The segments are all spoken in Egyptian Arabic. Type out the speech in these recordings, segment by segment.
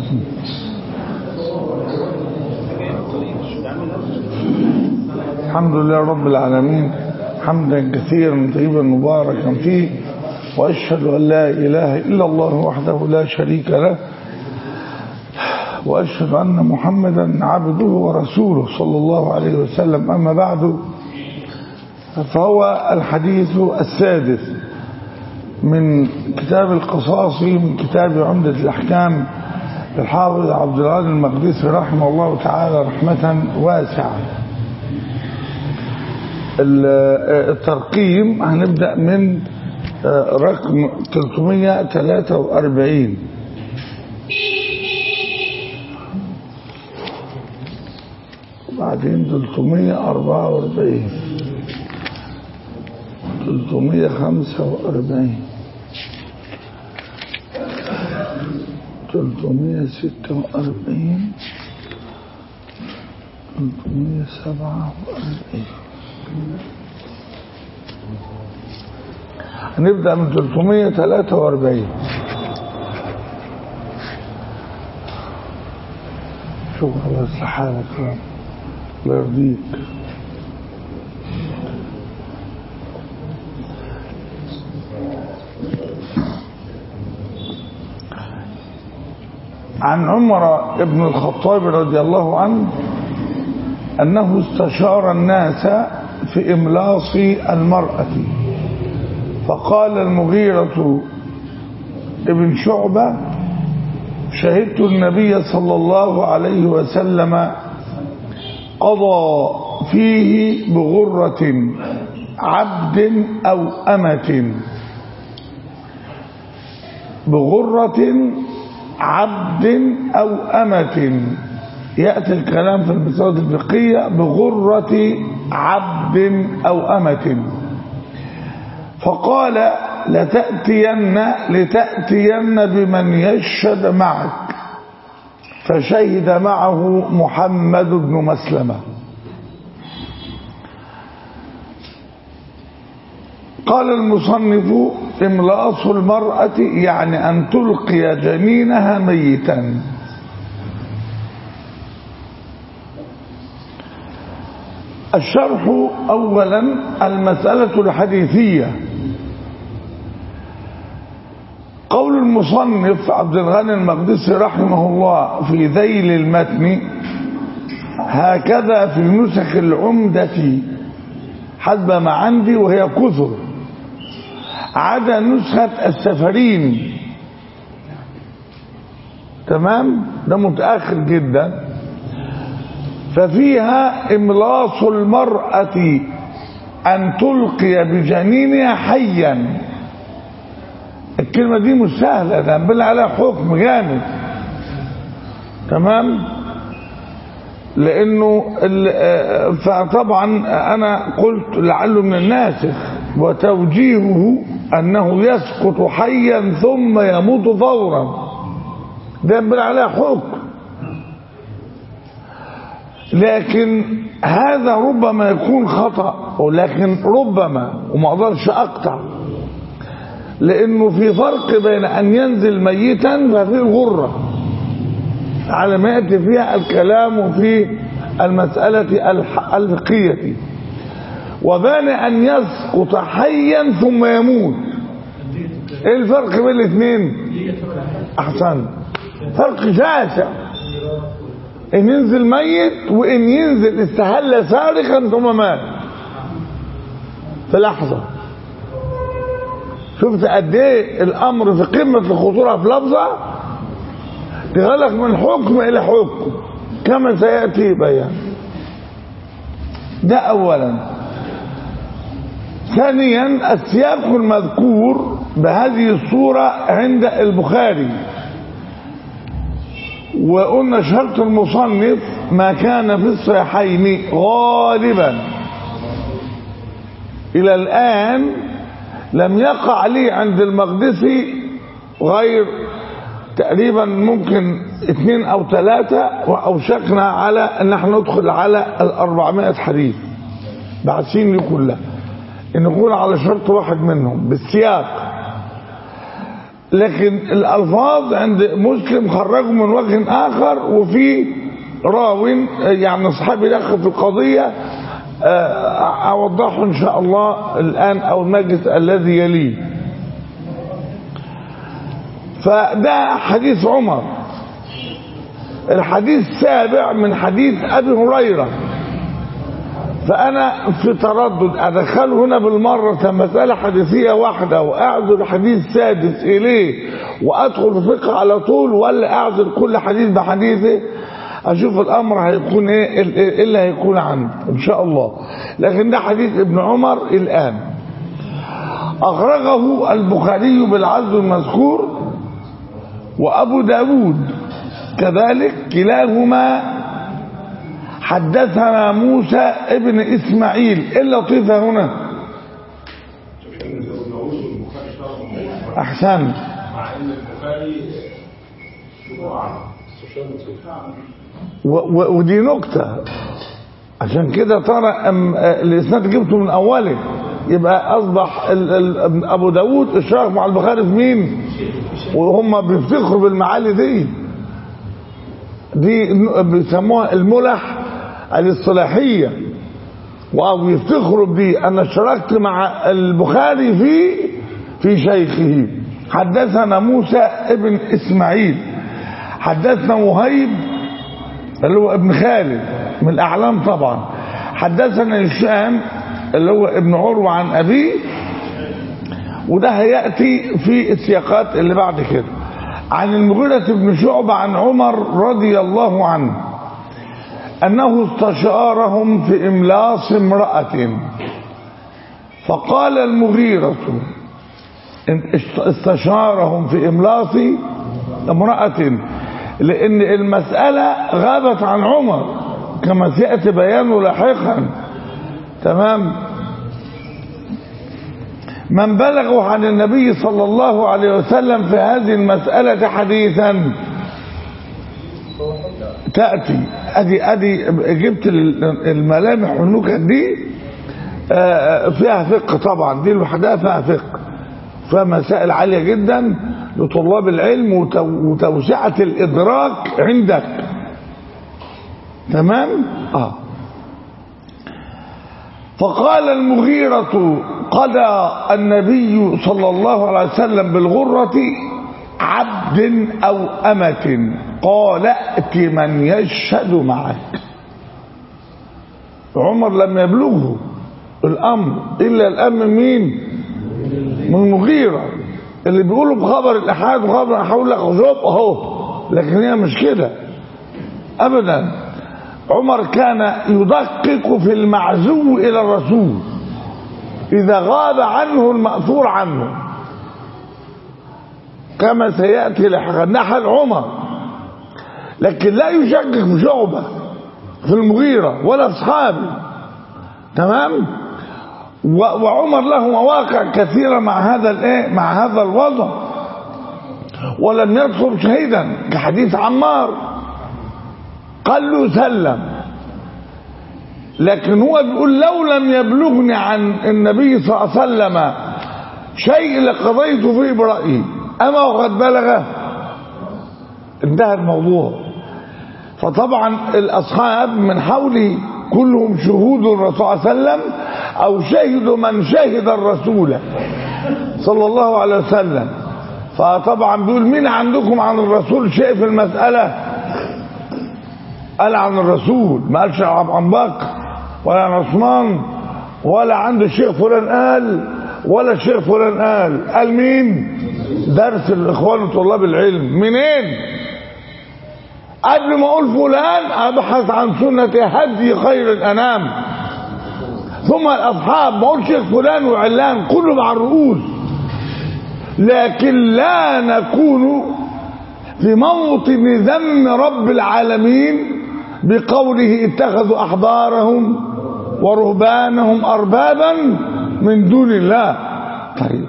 الحمد لله رب العالمين حمدا كثيرا طيبا مباركا فيه وأشهد أن لا إله إلا الله وحده لا شريك له وأشهد أن محمدا عبده ورسوله صلى الله عليه وسلم أما بعد فهو الحديث السادس من كتاب القصاص من كتاب عمدة الأحكام للحافظ عبد الغني المقدسي رحمه الله تعالى رحمة واسعة الترقيم هنبدأ من رقم 343 وبعدين 344 345 346 347 هنبدأ من 343 شوف الله يصلح حالك الله يرضيك عن عمر بن الخطاب رضي الله عنه أنه استشار الناس في إملاص المرأة فقال المغيرة ابن شعبة شهدت النبي صلى الله عليه وسلم قضى فيه بغرة عبد أو أمة بغرة عبد أو أمة يأتي الكلام في المسائل الفقهية بغرة عبد أو أمة فقال لتأتين لتأتين بمن يشهد معك فشهد معه محمد بن مسلمة قال المصنف املاص المرأة يعني أن تلقي جنينها ميتا الشرح أولا المسألة الحديثية قول المصنف عبد الغني المقدسي رحمه الله في ذيل المتن هكذا في النسخ العمدة حسب ما عندي وهي كثر عدا نسخة السفرين تمام ده متأخر جدا ففيها املاص المرأة أن تلقي بجنينها حيا الكلمة دي مش سهلة ده نبل عليها حكم جامد تمام لأنه فطبعا أنا قلت لعله من الناسخ وتوجيهه أنه يسقط حيا ثم يموت فورا ده ينبغي عليها حكم لكن هذا ربما يكون خطأ ولكن ربما وما اقدرش اقطع لانه في فرق بين ان ينزل ميتا ففي الغرة على ما يأتي فيها الكلام في المسألة الفقهية وبين ان يسقط حيا ثم يموت ايه الفرق بين الاثنين احسن فرق شاسع ان ينزل ميت وان ينزل استهل سارقا ثم مات في لحظه شفت قد ايه الامر في قمه الخطوره في لفظه تغلق من حكم الى حكم كما سياتي بيان ده اولا ثانيا السياق المذكور بهذه الصوره عند البخاري وقلنا شرط المصنف ما كان في الصحيحين غالبا الى الان لم يقع لي عند المقدسي غير تقريبا ممكن اثنين او ثلاثة واوشكنا على ان احنا ندخل على الاربعمائة حديث بعثين لي كلها ان نكون على شرط واحد منهم بالسياق لكن الألفاظ عند مسلم خرجوا من وجه آخر وفي راو يعني أصحابي دخل في القضية أوضحه إن شاء الله الآن أو المجلس الذي يليه فده حديث عمر الحديث السابع من حديث أبي هريرة فأنا في تردد أدخله هنا بالمرة مسألة حديثية واحدة وأعزل حديث سادس إليه وأدخل في فقه على طول ولا أعزل كل حديث بحديثه أشوف الأمر هيكون إيه إيه اللي هيكون عنه إن شاء الله لكن ده حديث ابن عمر الآن أخرجه البخاري بالعزل المذكور وأبو داود كذلك كلاهما حدثنا موسى ابن إسماعيل إيه اللطيفة هنا أحسن مع ان البخاري و و ودي نكتة عشان كده ترى أم الإسناد جبته من أوله يبقى أصبح ال ال أبو داود اشترك مع البخاري في مين وهم بيفتخروا بالمعالي دي دي بيسموها الملح الاصطلاحية وبيفتخروا بدي أنا اشتركت مع البخاري في في شيخه حدثنا موسى ابن إسماعيل حدثنا وهيب اللي هو ابن خالد من الأعلام طبعا حدثنا هشام اللي هو ابن عروة عن أبيه وده هيأتي في السياقات اللي بعد كده عن المغيرة بن شعبة عن عمر رضي الله عنه أنه استشارهم في إملاص امرأة فقال المغيرة استشارهم في إملاص امرأة لأن المسألة غابت عن عمر كما سيأتي بيانه لاحقا تمام من بلغوا عن النبي صلى الله عليه وسلم في هذه المسألة حديثا تأتي أدي أدي جبت الملامح والنكت دي فيها فقه طبعا دي لوحدها فيها فقه فيها مسائل عالية جدا لطلاب العلم وتوسعة الإدراك عندك تمام آه فقال المغيرة قضى النبي صلى الله عليه وسلم بالغرة عبد أو أمة قال ائت من يشهد معك عمر لم يبلغه الأمر إلا الأمر مين من مغيرة اللي بيقولوا بخبر الأحاد وخبر الأحاد لك شوف أهو لكن هي مش كده أبدا عمر كان يدقق في المعزو إلى الرسول إذا غاب عنه المأثور عنه كما سيأتي لاحقا نحل عمر لكن لا يشكك في شعبة في المغيرة ولا أصحابه تمام وعمر له مواقع كثيرة مع هذا الايه مع هذا الوضع ولم يطلب شهيدا كحديث عمار قال له سلم لكن هو بيقول لو لم يبلغني عن النبي صلى الله عليه وسلم شيء لقضيت فيه برأيي أما وقد بلغ انتهى الموضوع فطبعا الأصحاب من حوله كلهم شهود الرسول صلى الله عليه وسلم أو شهدوا من شهد الرسول صلى الله عليه وسلم فطبعا بيقول مين عندكم عن الرسول شيء في المسألة قال عن الرسول ما قالش عن بكر ولا عن عثمان ولا عند الشيخ فلان قال ولا الشيخ فلان قال قال مين درس الاخوان وطلاب العلم منين قبل ما اقول فلان ابحث عن سنة هدي خير الانام ثم الاصحاب ما اقول شيخ فلان وعلان كله مع الرؤوس لكن لا نكون في موطن ذم رب العالمين بقوله اتخذوا احبارهم ورهبانهم اربابا من دون الله طيب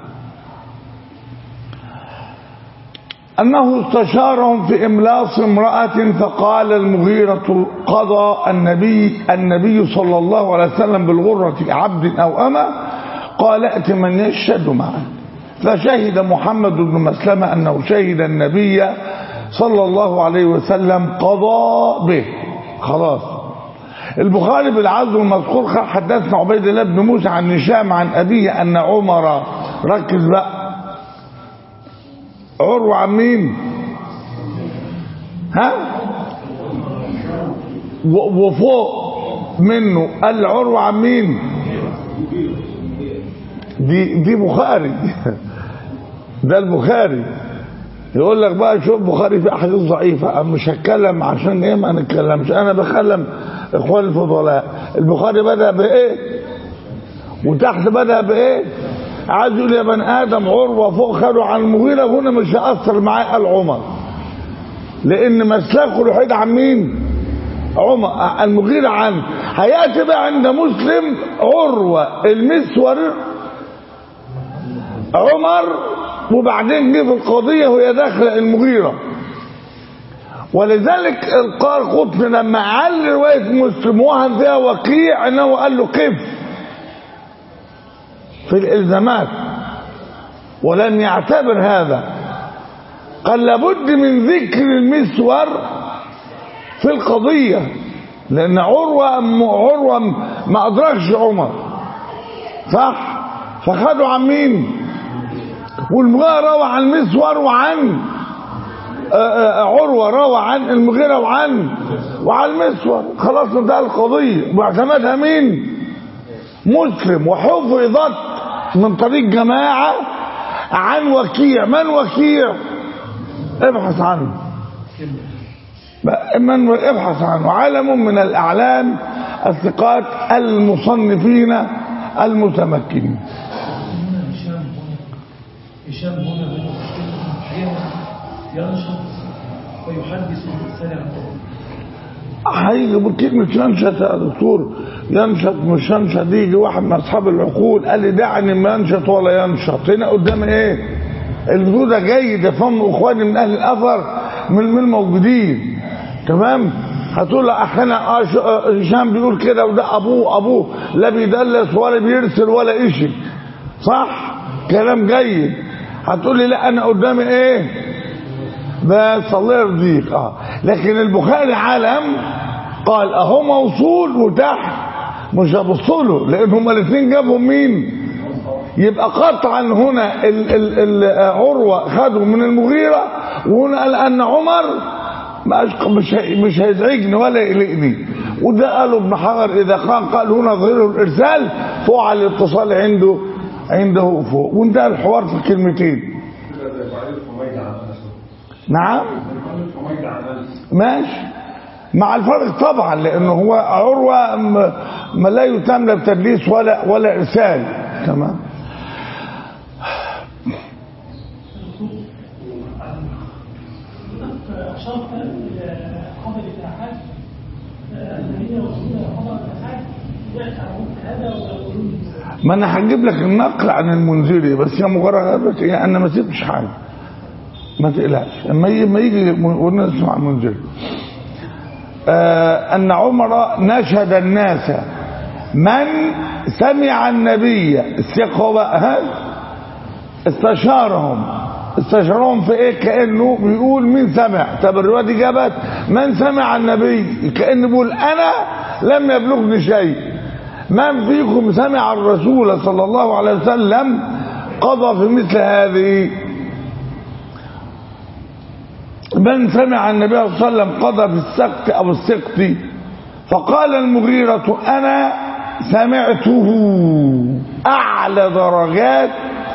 أنه استشارهم في إملاص امرأة فقال المغيرة قضى النبي النبي صلى الله عليه وسلم بالغرة عبد أو أمة قال ائت من يشهد معه فشهد محمد بن مسلمة أنه شهد النبي صلى الله عليه وسلم قضى به خلاص البخاري بالعزو المذكور قال حدثنا عبيد الله بن موسى عن هشام عن أبيه أن عمر ركز بقى عروة عن مين ها و- وفوق منه قال عروة عن مين دي دي بخاري ده البخاري يقول لك بقى شوف بخاري في احاديث ضعيفه أنا مش هتكلم عشان ايه ما نتكلمش انا بكلم اخوان الفضلاء البخاري بدا بايه وتحت بدا بايه عايز يقول يا بني ادم عروه فوق خدوا عن المغيره هنا مش هيأثر معايا قال عمر لان مسلكه الوحيد عن مين عمر المغيرة عنه هيأتي بقى عند مسلم عروة المسور عمر وبعدين جه في القضية وهي داخلة المغيرة ولذلك القار قطن لما علل رواية مسلم وهن فيها وقيع انه قال له كيف في الالزامات ولم يعتبر هذا قال لابد من ذكر المسور في القضية لأن عروة عروة ما أدركش عمر صح فخدوا عن مين والمغيرة روى عن المسور وعن آه، آه، عروة روى عن المغيرة وعن وعن المسور خلاص انتهى القضية واعتمدها مين مسلم وحفظت من طريق جماعة عن وكيع من وكيع ابحث عنه من ابحث عنه عالم من الأعلام الثقات المصنفين المتمكنين هنا هشام هنا هشام هنا من أحيانا ينشط ويحدث بالإرسال عن طريق هيجي بكلمة ينشط يا دكتور ينشط مش ينشط يجي واحد من أصحاب العقول قال لي دعني ما ينشط ولا ينشط هنا قدام إيه البذور ده جيد يفهم إخواني من أهل الأثر من من الموجودين تمام هتقول له أحيانا آه ش- آه هشام بيقول كده وده أبوه أبوه لا بيدلس ولا بيرسل ولا إشي صح كلام جيد هتقول لي لا أنا قدامي إيه بس الله يرضيك اه لكن البخاري عالم قال اهو موصول وتحت مش هبصوا له لان هما الاثنين جابهم مين يبقى قطعا هنا ال ال ال عروه خدوا من المغيره وهنا قال ان عمر ما أشق- مش هي- مش هيزعجني ولا يقلقني وده قاله ابن حجر اذا قال قال هنا ظهير الارسال فوق على الاتصال عنده عنده فوق وانتهى الحوار في كلمتين كده زي بعيد حميد عن نفسه نعم بعيد حميد عن نفسه ماشي مع الفرق طبعا لانه هو عروه م- ما لا يتم لا بتدليس ولا ولا ارسال تمام أشرت إلى قبل الأحد أن هي وصولها قبل الأحد يأتي هذا ويقولون ما انا هجيب لك النقل عن المنذري بس هي مجرد يعني انا ما سيبتش حاجه ما تقلقش اما يجي ما يجي ونسمع المنذري آه ان عمر نشد الناس من سمع النبي الثقه بقى ها استشارهم استشارهم في ايه كانه بيقول مين سمع طب الروايه دي جابت من سمع النبي كانه بيقول انا لم يبلغني شيء من فيكم سمع الرسول صلى الله عليه وسلم قضى في مثل هذه من سمع النبي صلى الله عليه وسلم قضى في السقط او السقط فقال المغيرة انا سمعته اعلى درجات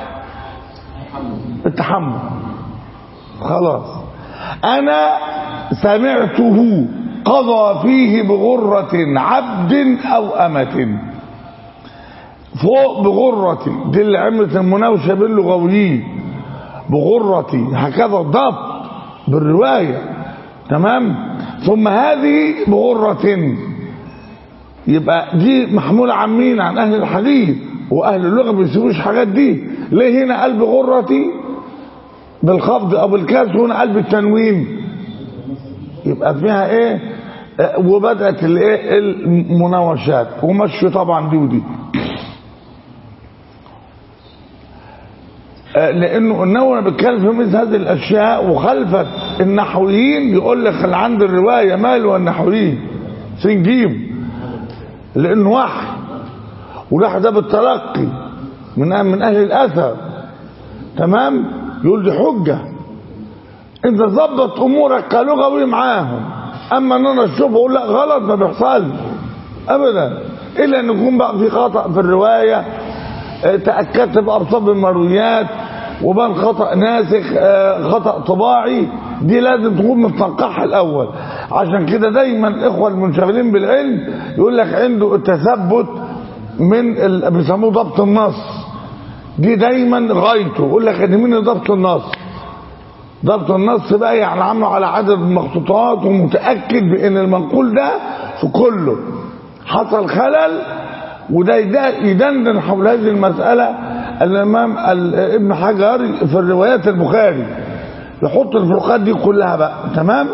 التحمل خلاص انا سمعته قضى فيه بغرة عبد او امة فوق بغرة دي اللي عملت المناوشة باللغويين بغرة هكذا الضبط بالرواية تمام ثم هذه بغرة يبقى دي محمولة عن مين عن اهل الحديث واهل اللغة ما بيسيبوش حاجات دي ليه هنا قلب غرتي بالخفض او بالكسر هنا قلب التنوين يبقى فيها ايه آه، وبدأت الايه المناوشات ومشي طبعا دي ودي آه، لانه النووي بيتكلم في مثل هذه الاشياء وخلفت النحويين يقول لك اللي عند الروايه ماله النحويين سنجيب لانه وحي والوحي ده بالتلقي من من اهل الاثر تمام يقول دي حجه انت ظبط امورك كلغوي معاهم اما ان انا اشوفه اقول لا غلط ما بيحصلش ابدا الا ان يكون بقى في خطا في الروايه اه، تاكدت بابصاب المرويات وبان خطا ناسخ اه، خطا طباعي دي لازم تكون متنقحها الاول عشان كده دايما الاخوه المنشغلين بالعلم يقول لك عنده التثبت من ال- بيسموه ضبط النص دي دايما غايته يقول لك ان مين ضبط النص ضبط النص بقى يعني عامله على عدد المخطوطات ومتاكد بان المنقول ده في كله حصل خلل وده يد- يدندن حول هذه المساله الامام ال- ابن حجر في الروايات البخاري يحط الفروقات دي كلها بقى تمام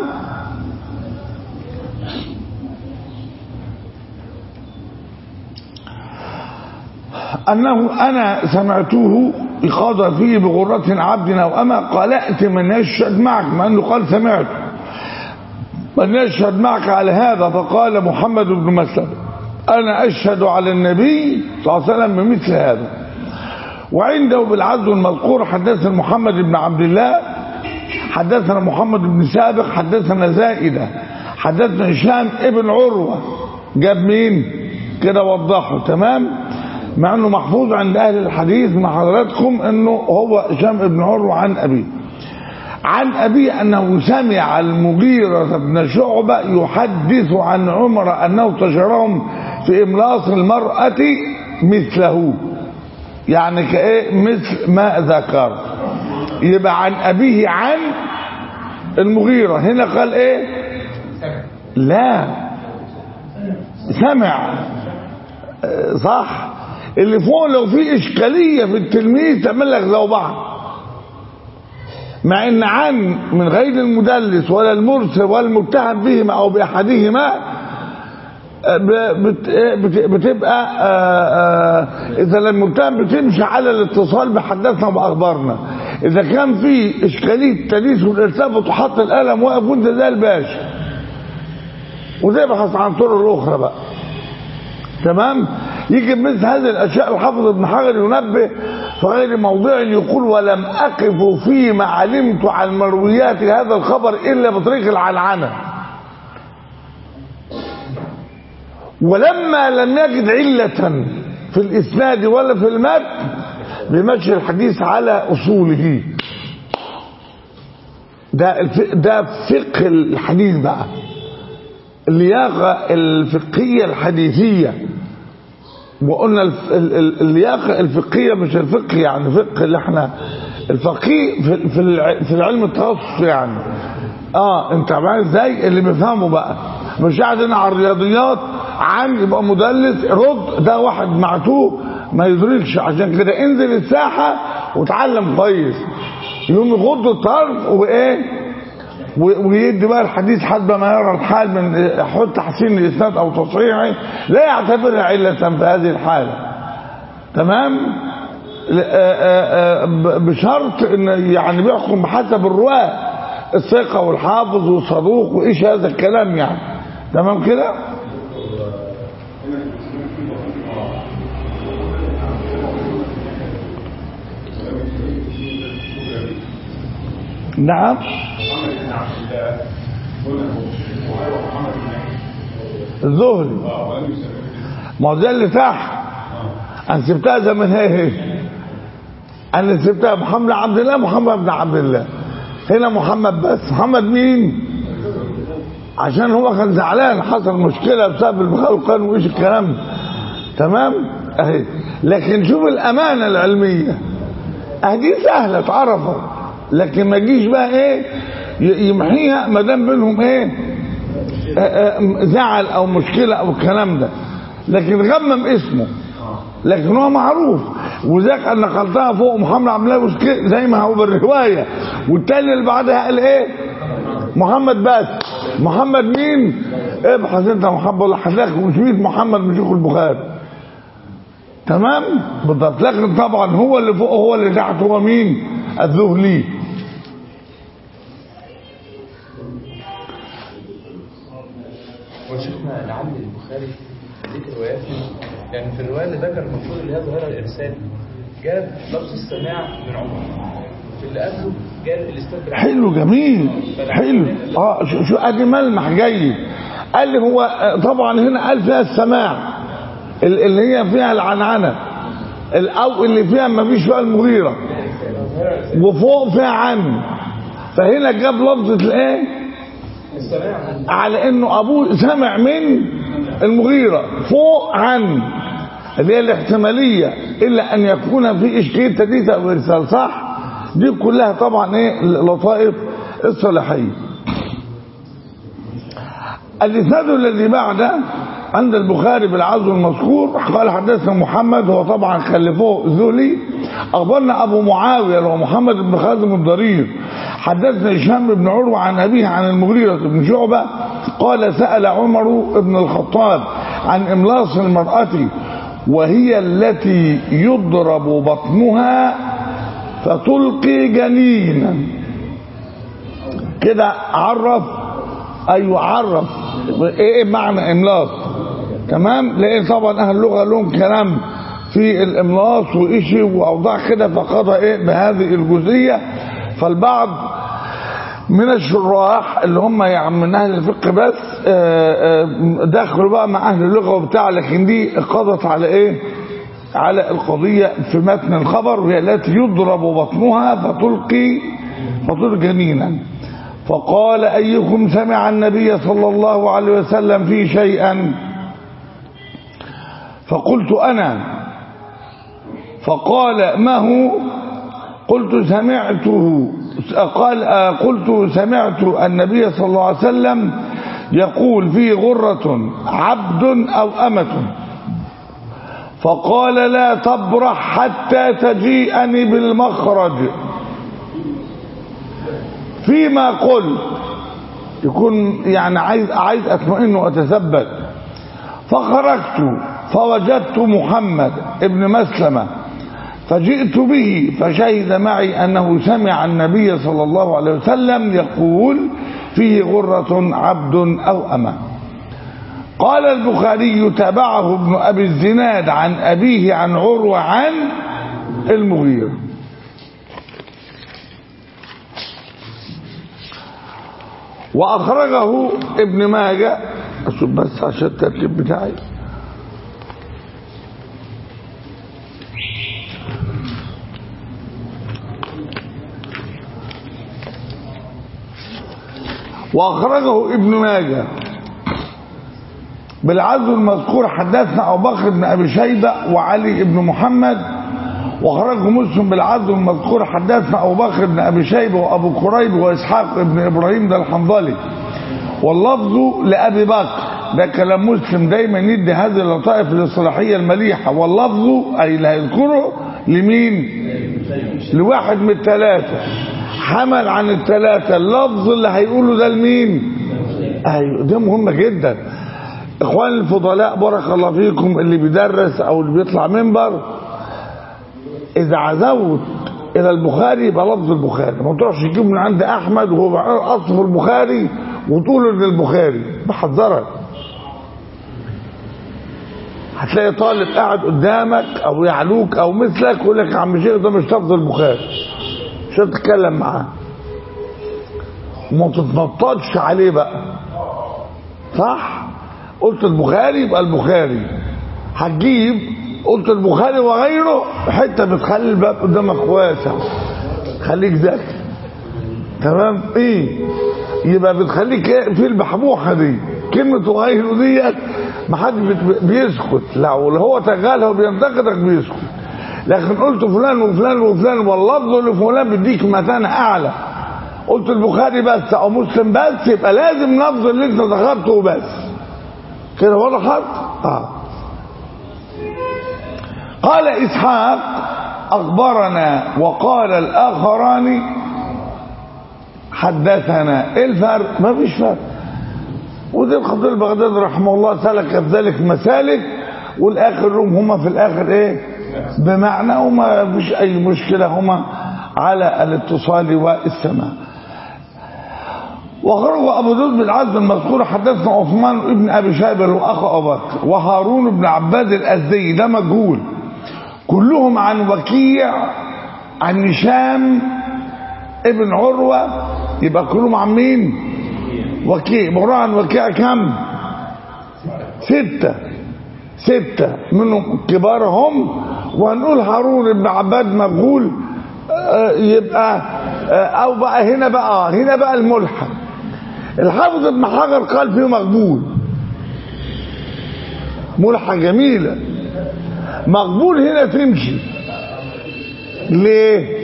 أنه أنا سمعته إخاض فيه بغرة عبد أو أما قال أتي من يشهد معك مع أنه قال سمعت من يشهد معك على هذا فقال محمد بن مسلم أنا أشهد على النبي صلى الله عليه وسلم بمثل هذا وعنده بالعدل المذكور حدثنا محمد بن عبد الله حدثنا محمد بن سابق حدثنا زائدة حدثنا هشام ابن عروة جاب مين كده وضحه تمام مع انه محفوظ عند اهل الحديث مع حضراتكم انه هو هشام ابن عروة عن ابيه عن أبيه أنه سمع المغيرة بن شعبة يحدث عن عمر أنه تشرهم في إملاص المرأة مثله يعني كإيه مثل ما ذكر يبقى عن أبيه عن المغيرة هنا قال إيه لا سمع آه، صح اللي فوق لو في إشكالية في التلميذ تعمل لك زي بعض مع ان عن من غير المدلس ولا المرسل ولا المتهم بهما او باحدهما ب- بت- بت- بتبقى آه، آه، اذا لم المتهم بتمشي على الاتصال بحدثنا واخبارنا اذا كان في اشكاليه تدليس والارتباط وتحط القلم واقف وانت زي الباشا وتبحث عن طرق الاخرى بقى تمام يجي مثل هذه الاشياء الحافظ ابن حجر ينبه في غير موضع يقول ولم اقف فيما علمت عن مرويات هذا الخبر الا بطريق العنعنه ولما لم يجد علة في الإسناد ولا في المتن بمشي الحديث على أصوله ده الف... ده فقه الحديث بقى اللياقة الفقهية الحديثية وقلنا الف... ال- ال- اللياقة الفقهية مش الفقه يعني فقه اللي احنا الفقيه في, في, الع... في العلم التخصص يعني اه انت معايا ازاي اللي بيفهمه بقى مش قاعد هنا على الرياضيات عن يبقى مدلس رد ده واحد معتوه ما يدركش عشان كده انزل الساحة وتعلم كويس يقوم يغض الطرف وايه و- ويدي بقى الحديث حسب ما يرى الحال من يحط تحسين الاسناد او تصحيحه لا يعتبرها علة في هذه الحالة تمام ل- آه، آه، آه، ب- بشرط ان يعني بيحكم بحسب الرواه الثقة والحافظ والصدوق وايش هذا الكلام يعني تمام كده نعم الزهري ما هو ده اللي تحت انا سبتها زي ما هي هي انا سبتها محمد عبد الله محمد بن عبد الله هنا محمد بس محمد مين عشان هو كان زعلان حصل مشكلة بسبب البخاري وكان وايش الكلام ده. تمام اهي لكن شوف الامانة العلمية اهدي سهلة اتعرفت لكن ما تجيش بقى ايه ي- يمحيها ما دام بينهم ايه آه، آه، زعل او مشكلة او الكلام ده لكن غمم اسمه لكن هو معروف وذاك انا نقلتها فوق محمد عبد الله وسكي- زي ما هو بالروايه والتاني اللي بعدها قال ايه محمد بس محمد مين ابحث انت محمد ولا حداك ومش محمد من شيخ البخاري تمام بالضبط لكن طبعا هو اللي فوق هو اللي تحت هو مين الذهلي وشفنا لعل البخاري ذكر رواياته يعني في الروايه اللي ذكر المفروض اللي هي ظاهره الارسال جاب لفظ السماع من عمر في اللي قبله جاب الاسناد بالعكس. حلو جميل حلو اه شو شو ادي ملمح جيد قال لي هو آه، طبعا هنا قال فيها السماع ال- اللي هي فيها العنعنه ال- او اللي فيها ما فيش فيها المغيره وفوق فيها عن فهنا جاب لفظه الايه السماع على انه ابوه سمع من المغيرة فوق عن اللي هي الاحتمالية الا ان يكون في اشكال تدليس او ارسال صح دي كلها طبعا ايه لطائف الصلاحية الاسناد الذي بعده عند البخاري بالعزو المذكور قال حدثنا محمد هو طبعا خلفوه الذهلي اخبرنا ابو معاويه اللي هو محمد بن خازم الضرير حدثنا هشام بن عروه عن ابيه عن المغيره بن شعبه قال سال عمر بن الخطاب عن املاص المراه وهي التي يضرب بطنها فتلقي جنينا كده عرف ايوه عرف ايه معنى املاص تمام لان طبعا اهل اللغه لهم كلام في الاملاص وإشي واوضاع كده فقضى ايه بهذه الجزئيه فالبعض من الشراح اللي هم يعني من اهل الفقه بس آه، آه، دخلوا بقى مع اهل اللغه وبتاع لكن دي قضت على ايه على القضيه في متن الخبر وهي التي يضرب بطنها فتلقي فتلقي جنينا فقال ايكم سمع النبي صلى الله عليه وسلم في شيئا فقلت انا فقال ما هو قلت سمعته قال آه، قلت سمعت النبي صلى الله عليه وسلم يقول في غرة عبد أو أمة فقال لا تبرح حتى تجيئني بالمخرج فيما قلت يكون يعني عايز عايز اطمئن واتثبت فخرجت فوجدت محمد ابن مسلمه فجئت به فشهد معي انه سمع النبي صلى الله عليه وسلم يقول فيه غره عبد او امه قال البخاري تابعه ابن ابي الزناد عن ابيه عن عروه عن المغيره واخرجه ابن ماجه اشوف بس عشان الترتيب بتاعي واخرجه ابن ماجه بالعزو المذكور حدثنا ابو بكر بن ابي شيبه وعلي بن محمد واخرجه مسلم بالعزو المذكور حدثنا ابو بكر بن ابي شيبه وابو كريب واسحاق بن ابراهيم ده الحنظلي واللفظ لابي بكر ده كلام مسلم دايما يدي هذه اللطائف الاصطلاحيه المليحه واللفظ اي اللي هيذكره لمين لواحد من الثلاثه حمل عن الثلاثه اللفظ اللي هيقوله ده لمين ايوه ده مهم جدا اخوان الفضلاء بارك الله فيكم اللي بيدرس او اللي بيطلع منبر اذا عزوت الى البخاري يبقى لفظ البخاري ما تروحش تجيب من عند احمد وهو اصل في البخاري وتقول ان البخاري بحذرك هتلاقي طالب قاعد قدامك او يعلوك او مثلك يقول لك يا عم شيخ ده مش لفظ البخاري مش هتتكلم معاه وما تتنططش عليه بقى صح قلت البخاري يبقى البخاري هتجيب قلت البخاري وغيره حته بتخلي الباب قدامك واسع خليك ذكي تمام ايه يبقى بتخليك إيه؟ في البحبوحه دي كلمه وغيره ديت ما حد بت- بيسكت لو هو تغالها وبينتقدك بيسكت لكن قلت فلان وفلان وفلان واللفظ لفلان بيديك مكانه اعلى قلت البخاري بس او مسلم بس يبقى لازم لفظ اللي انت ذكرته بس كده وضحت اه قال اسحاق اخبرنا وقال الاخران حدثنا ايه الفرق ما فيش فرق ودي الخطيب البغدادي رحمه الله سلك في ذلك مسالك والاخر هم هما في الاخر ايه بمعنى وما فيش اي مشكله هما على الاتصال والسماع وخرج ابو ذر بالعزم المذكور حدثنا عثمان ابن ابي شيبه واخو ابو بكر وهارون بن عباد الازدي ده مجهول كلهم عن وكيع عن هشام ابن عروه يبقى كلهم عن مين وكيع مروه عن وكيع كم ستة ستة منهم كبارهم وهنقول هارون بن عباد مجهول آه، يبقى آه، او بقى هنا بقى هنا بقى الملحد الحافظ ابن حجر قال فيه مقبول ملحة جميلة مقبول هنا تمشي ليه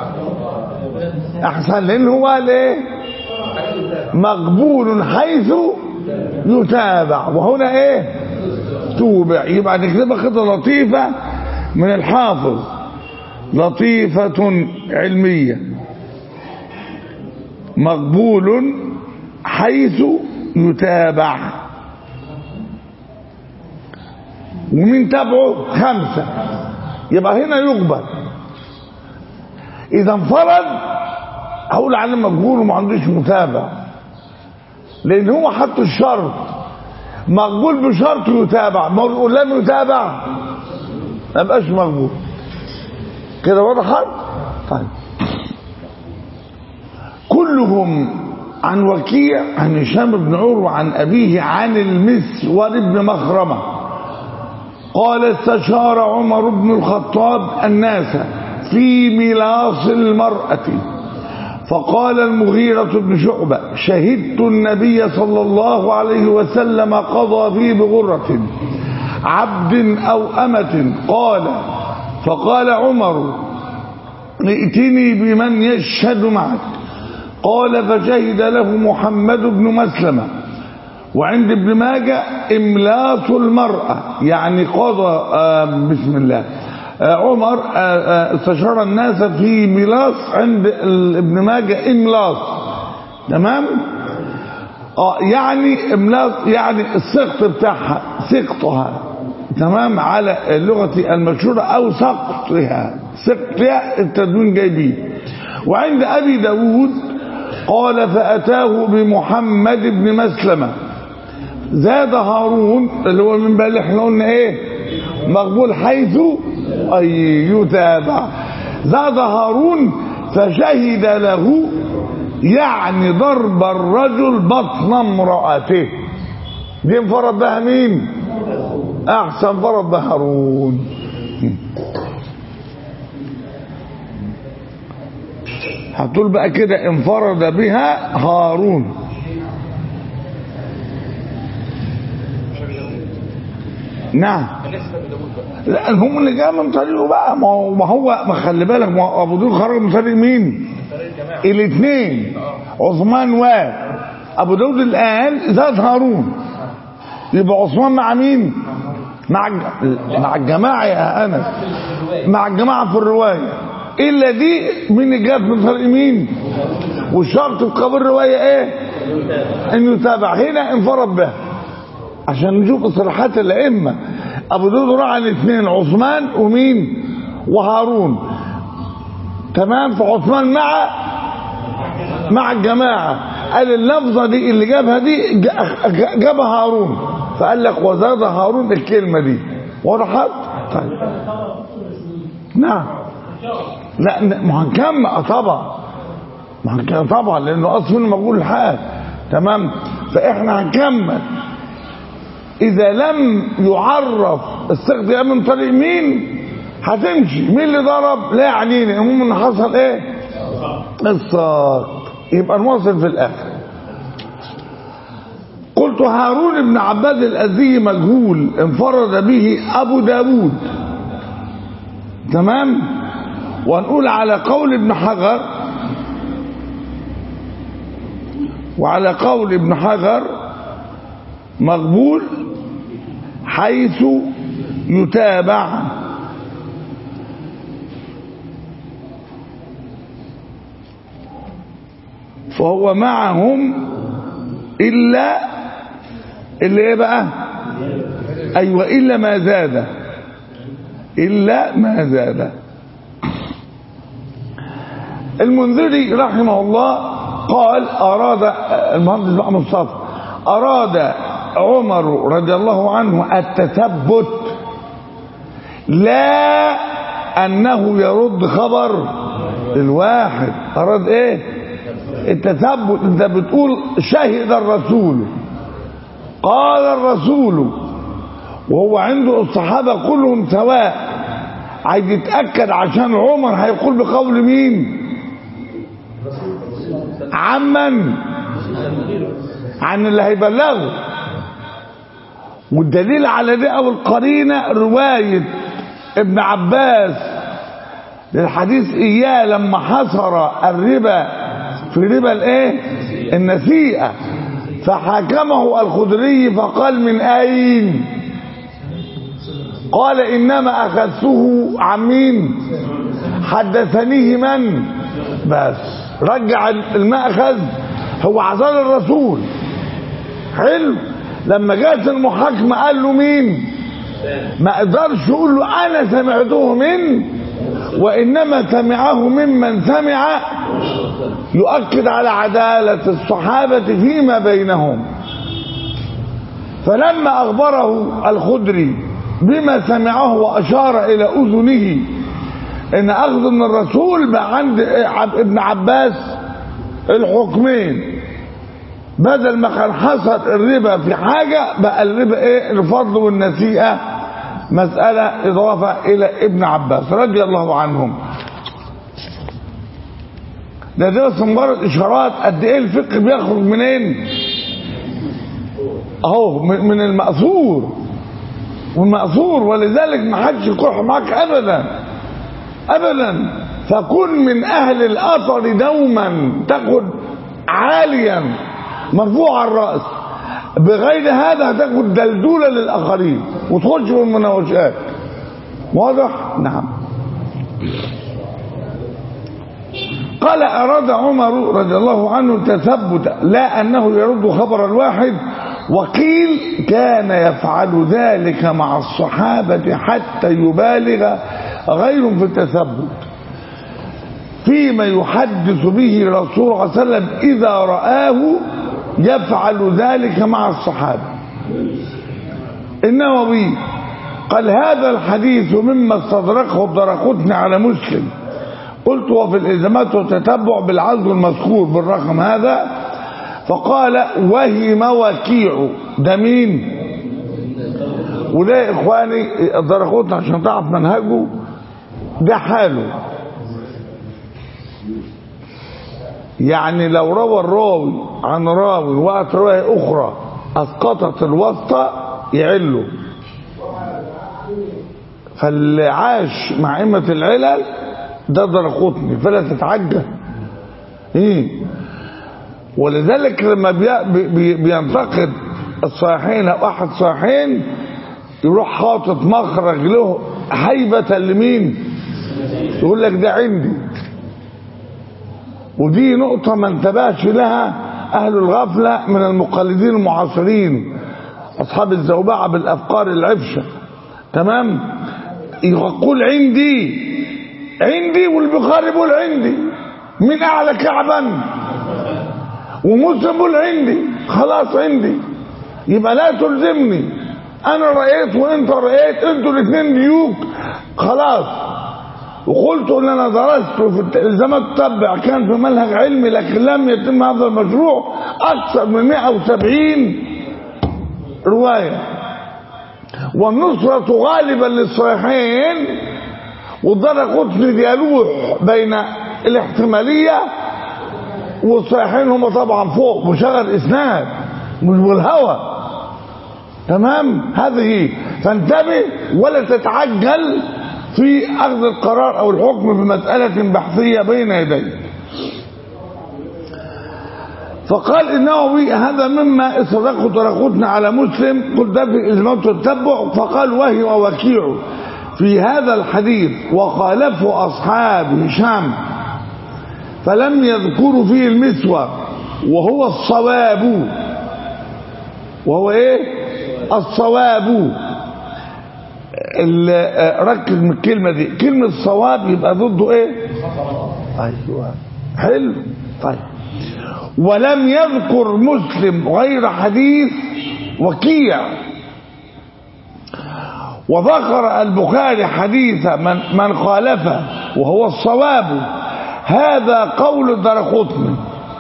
احسن لان هو ليه مقبول حيث يتابع وهنا ايه توبع يبقى نكتبها خطة لطيفة من الحافظ لطيفة علمية مقبول حيث يتابع ومن تبعه خمسة يبقى هنا يقبل إذا انفرد هقول عليه مقبول وما عندوش متابع لأن هو حط الشرط مقبول بشرط يتابع ما لم يتابع ما يبقاش مقبول كده وضحت طيب كلهم عن وكيع عن هشام بن عروة عن أبيه عن المسور بن مخرمة قال استشار عمر بن الخطاب الناس في ملاص المرأة فقال المغيرة بن شعبة شهدت النبي صلى الله عليه وسلم قضى في بغرة عبد أو أمة قال فقال عمر ائتني بمن يشهد معك قال فشهد له محمد بن مسلمة وعند ابن ماجه املاط المرأة يعني قضى آه بسم الله آه عمر آه آه استشار الناس في ملاص عند ال- ابن ماجه املاص تمام اه يعني املاص يعني السقط بتاعها سقطها تمام على اللغة المشهورة او سقطها سقطها التدوين جايبين وعند ابي داود قال فأتاه بمحمد بن مسلمة زاد هارون اللي هو من بالي احنا قلنا ايه مقبول حيث اي يتابع زاد هارون فشهد له يعني ضرب الرجل بطن امرأته دي انفرد بها مين احسن انفرد بها هارون هتقول بقى كده انفرد بها هارون نعم بالنسبه لداوود بقى لا هم اللي جاء من طريقه بقى ما هو ما هو ما خلي بالك ما هو ابو دول خرج من طريق مين طريق الجماعه الاثنين عثمان و ابو داود الان زاد هارون يبقى عثمان مع مين مع الج- مع الجماعه يا انس مع الجماعه في الروايه الا دي مين اللي جاب من طريق مين والشرط في قبول الروايه ايه انه يتابع هنا انفرد به عشان نشوف اصطلاحات الائمه ابو داود راعى الاثنين عثمان ومين وهارون تمام فعثمان مع مع الجماعة قال اللفظة دي اللي جابها دي جا- جا- جابها هارون فقال لك وزاد هارون الكلمة دي وضحت طيب نعم لا ن- ما هنكمل آه طبعا ما هنكمل طبعا لانه اصلا مقول الحال تمام فاحنا هنكمل اذا لم يعرف استخدام من طريق مين هتمشي مين اللي ضرب لا يعنيني المهم ان حصل ايه الساق يبقى نواصل في الاخر قلت هارون بن عباد الأزي مجهول انفرد به أبو داود تمام ونقول على قول ابن حجر وعلى قول ابن حجر مقبول حيث يتابع فهو معهم إلا اللي ايه بقى أيوة إلا ما زاد إلا ما زاد المنذري رحمه الله قال أراد المهندس بقى مصطفى أراد عمر رضي الله عنه التثبت لا أنه يرد خبر الواحد أراد إيه التثبت أنت بتقول شهد الرسول قال الرسول وهو عنده الصحابة كلهم سواء عايز يتأكد عشان عمر هيقول بقول مين عمن عن اللي هيبلغه والدليل على ده او القرينه روايه ابن عباس للحديث اياه لما حصر الربا في ربا الايه النسيئه فحكمه الخدري فقال من اين قال انما اخذته عن مين حدثنيه من بس رجع المأخذ هو عذر الرسول حلو لما جات المحاكمة قال له مين ما قدرش يقول له انا سمعته من وانما سمعه ممن سمع يؤكد على عدالة الصحابة فيما بينهم فلما اخبره الخدري بما سمعه واشار الى اذنه ان اخذ من الرسول بقى عند ابن عباس الحكمين بدل ما كان حصل الربا في حاجة بقى الربا ايه الفضل والنسيئة مسألة اضافة الى ابن عباس رضي الله عنهم ده ده بس مجرد اشارات قد ايه الفقه بيخرج منين اهو من المأثور والمأثور ولذلك ما حدش يكح معاك ابدا ابدا فكن من اهل الاثر دوما تاخد عاليا مرفوع الراس بغير هذا هتاخد دلدوله للاخرين وتخش في المناوشات واضح نعم قال اراد عمر رضي الله عنه تثبت لا انه يرد خبر الواحد وقيل كان يفعل ذلك مع الصحابه حتى يبالغ غير في التثبت فيما يحدث به رسول الله صلى الله عليه وسلم إذا رآه يفعل ذلك مع الصحابة النووي قال هذا الحديث مما استدركه الدرقطني على مسلم قلت وفي الإلزامات والتتبع بالعزو المذكور بالرقم هذا فقال وهم وكيع ده مين وده يا إخواني الدرقطني عشان تعرف منهجه ده حاله يعني لو روى الراوي عن راوي وقت رواية أخرى أسقطت الواسطة يعله فاللي عاش مع أئمة العلل ده درقطني فلا تتعجل إيه ولذلك لما بي بي بينتقد الصحيحين أو أحد صحيحين يروح حاطط مخرج له هيبة لمين يقول لك ده عندي ودي نقطة ما انتبهش لها أهل الغفلة من المقلدين المعاصرين أصحاب الزوبعة بالأفكار العفشة تمام يقول عندي عندي والبخاري بيقول عندي من أعلى كعبا ومسلم بيقول عندي خلاص عندي يبقى لا تلزمني أنا رأيت وأنت رأيت أنتوا الاثنين ديوك خلاص وقلت ان انا درست في الزمان تتبع كان في منهج علمي لكن لم يتم هذا المشروع اكثر من 170 روايه والنصرة غالبا للصحيحين والدرجة قطني بيلوح بين الاحتمالية والصحيحين هم طبعا فوق مشغل اسناد مش بالهوى تمام هذه فانتبه ولا تتعجل في أخذ القرار أو الحكم في مسألة بحثية بين يديه فقال النووي هذا مما استدقه ترقتنا على مسلم قل ده في إزمات التبع فقال وهي ووكيع في هذا الحديث وخالفه أصحاب هشام فلم يذكروا فيه المسوى وهو الصواب وهو ايه الصواب ال- آه، ركز من الكلمة دي كلمة صواب يبقى ضده ايه ايوه حلو طيب ولم يذكر مسلم غير حديث وكيع وذكر البخاري حديث من, من خالفه وهو الصواب هذا قول الدرقطني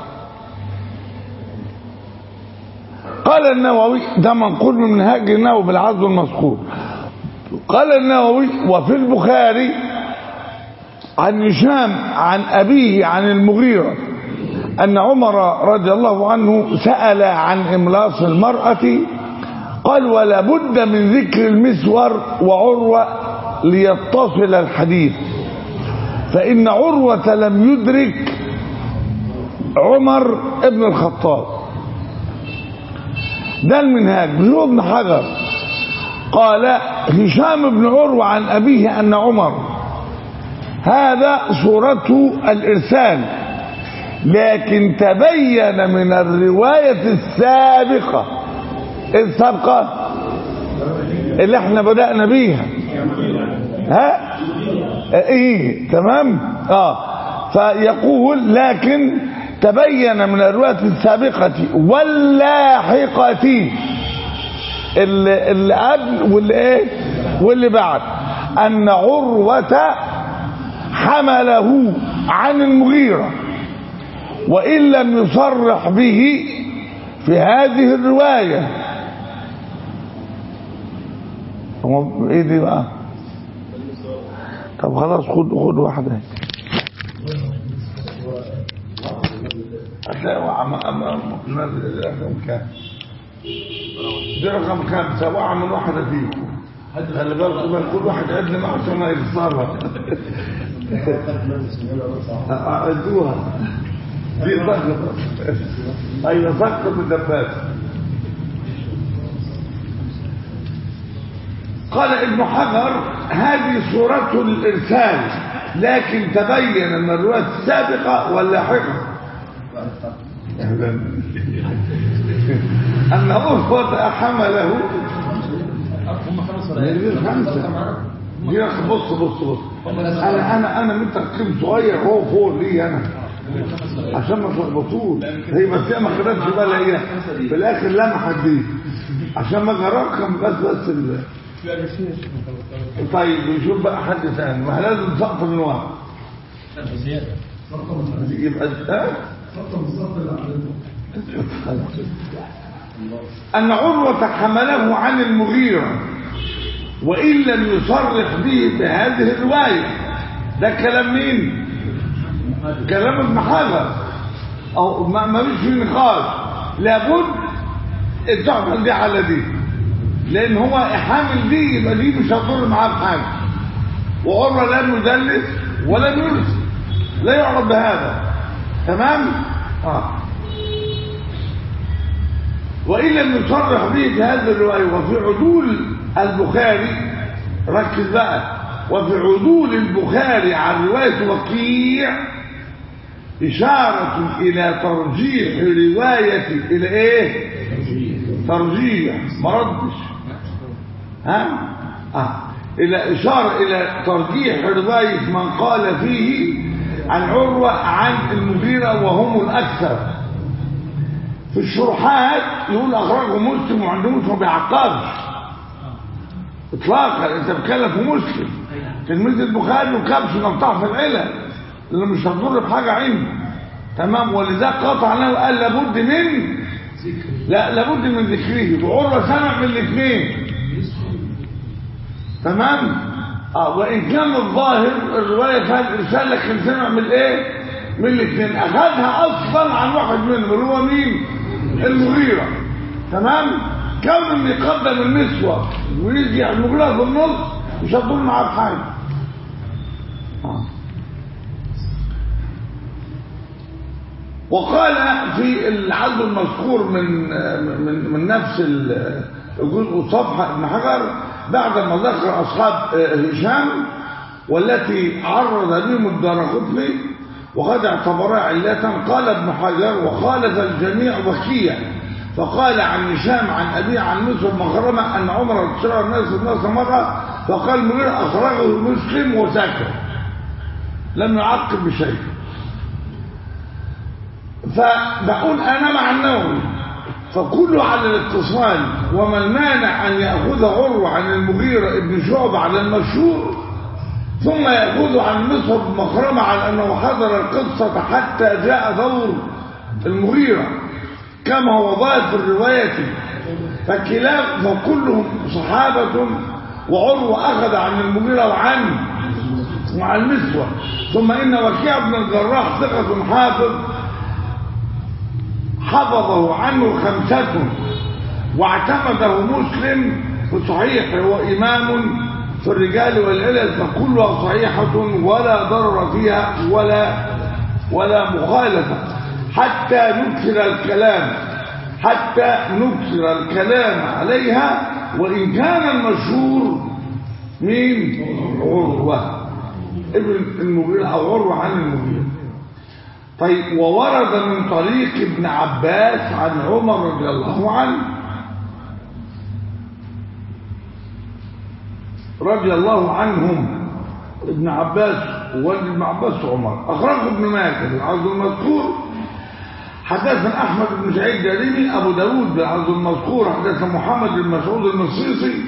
قال النووي ده منقول من منهاج النووي بالعزو المذكور قال النووي وفي البخاري عن هشام عن أبيه عن المغيرة أن عمر رضي الله عنه سأل عن إملاص المرأة قال ولا بد من ذكر المسور وعروة ليتصل الحديث فإن عروة لم يدرك عمر ابن الخطاب ده المنهاج بن ابن حجر قال هشام بن عروة عن أبيه أن عمر هذا صورته الإرسال لكن تبين من الرواية السابقة السابقة اللي احنا بدأنا بيها ها ايه تمام اه فيقول لكن تبين من الرواية السابقة واللاحقة اللي, اللي قبل واللي ايه واللي بعد ان عروة حمله عن المغيرة وإن لم يصرح به في هذه الرواية هو ايه دي بقى طب خلاص خد خد واحدة هتلاقي عم عم نازل رقم كام دي رقم كام سواء من واحدة فيكم خلي بالكم بقى كل واحد عدل معه عشان ما يخسرها عدوها دي ضغط ايوه ضغط بالدبابة قال ابن حجر هذه صورته الإرسال لكن تبين من الرواية السابقة واللاحقة أن أخوة حمله خمسة دي رقم بص بص بص أنا أنا أنا من تقييم صغير هو فوق لي أنا عشان ما تلخبطوش هي بس هي ما خدتش بالها هي في الآخر لمحت دي عشان ما رقم بس بس ال... طيب نشوف بقى حد ثاني ما لازم سقط من واحد يبقى ها أن عروة حمله عن المغيرة وإن لم يصرح به بهذه الرواية ده كلام مين كلام ابن حجر أو ما ما فيش فيه نقاش لابد تحمل دي على دي لان هو حامل دي يبقى دي مش هتضر معاه بحاجه وعمر لم يدلس ولم يرسل لا يعرف بهذا تمام اه وان لم يصرح به في هذه الروايه وفي عدول البخاري ركز بقى وفي عدول البخاري عن روايه وكيع إشارة إلى ترجيح رواية إلى إيه؟ ترجيح ما ردش ها آه. الى اشاره الى ترجيح روايه من قال فيه عن عروه عن المغيره وهم الاكثر في الشروحات يقول اخرجه مسلم وعندهم ما بيعقبش اطلاقا انت بتتكلم في مسلم تلميذ البخاري وكبش نقطع في العلل اللي مش هتضر بحاجه عنده تمام ولذلك قطع له قال لابد من لا لابد من ذكره وعروه سمع من الاثنين تمام اه وان كان الظاهر الروايه فيها الارسال لكن سمع من الايه من الاثنين اخذها اصلا عن واحد منهم اللي هو مين المغيره تمام كون ان يقدم النسوه ويجي المغيره في النص مش هتضر معاه بحاجه آه. وقال في العدل المذكور من من من نفس الجزء صفحه ابن حجر بعد ما ذكر أصحاب هشام والتي عرض بهم الدارقطني وقد اعتبرها علة قال ابن حجر وخالف الجميع وكيع فقال عن هشام عن أبيه عن مسلم مخرمة أن عمر اشترى الناس الناس مرة فقال المغيرة أخرجه مسلم وسكت لم يعقب بشيء فبقول أنا مع النووي فكله على الاتصال وما المانع أن يأخذ عروة عن المغيرة ابن شعبة على المشهور ثم يأخذ عن مصر بن مخرمة على أنه حضر القصة حتى جاء دور المغيرة كما هو ظاهر في الرواية فكلا فكلهم صحابة وعروة أخذ عن المغيرة وعن مع المسوى ثم إن وكيع بن الجراح ثقة حافظ حفظه عنه خمسة واعتمده مسلم في صحيح هو إمام في الرجال والعلل فكلها صحيحة ولا ضرر فيها ولا ولا مخالفة حتى نكثر الكلام حتى نكثر الكلام عليها وإن كان المشهور من عروة ابن المغيرة أو عروة عن المغيرة طيب وورد من طريق ابن عباس عن عمر رضي الله عنه رضي الله عنهم ابن عباس وولد ابن عباس عمر أخرجه ابن ماجه بالعرض المذكور حدثنا أحمد بن سعيد جريمي أبو داود بالعرض المذكور حدثنا محمد بن مسعود المصيصي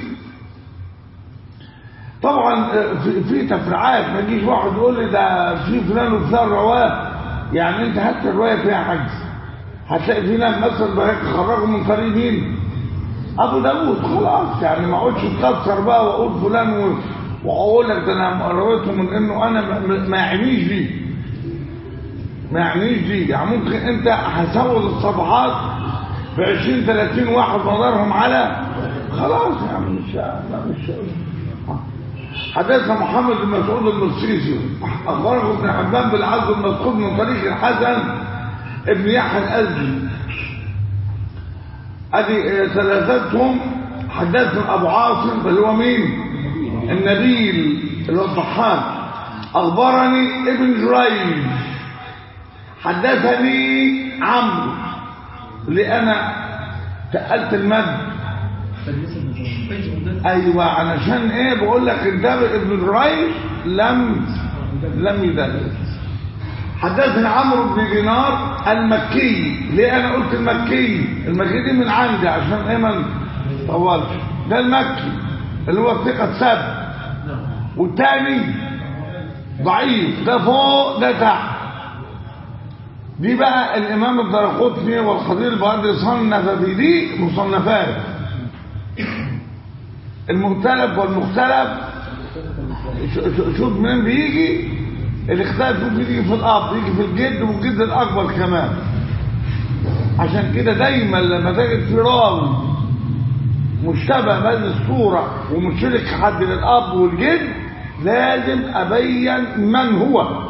طبعا في, في تفريعات ما يجيش واحد يقول لي ده في فلان وفلان رواه يعني انت هات الروايه فيها عجز هتلاقي في ناس مثلا بهيك خرجوا من طريق مين ابو داود خلاص يعني ما اقعدش اتكسر بقى واقول فلان و... واقول لك ده انا رويته من انه انا ما- ما يعنيش دي ما يعنيش دي يعني ممكن انت هتسود الصفحات ب 20 30 واحد نظرهم على خلاص يعني مش لا مش حدثنا محمد بن مسعود المصريسي اخبره ابن حبان بالعز المذكور من طريق الحسن ابن يحيى الازدي ادي ثلاثتهم حدثنا ابو عاصم اللي هو مين النبيل اللي هو الضحاك اخبرني ابن جريج حدثني عمرو اللي انا تقلت المد ايوه علشان ايه بقول لك الدار ابن جريج لم لم يدرس حدثنا عمرو بن دينار المكي ليه انا قلت المكي المكي دي من عندي عشان ايه ما طولش ده المكي اللي هو ثقة سبع والتاني ضعيف ده فوق ده تحت دي بقى الامام الدرقطني والخطيب البغدادي صنف في دي مصنفات المختلف والمختلف ش- ش- شوف مين بيجي الاختلاف ممكن يجي في الاب يجي في الجد والجد الاكبر كمان عشان كده دايما لما تجد في راوي مشتبه بين الصورة ومشرك حد للاب والجد لازم ابين من هو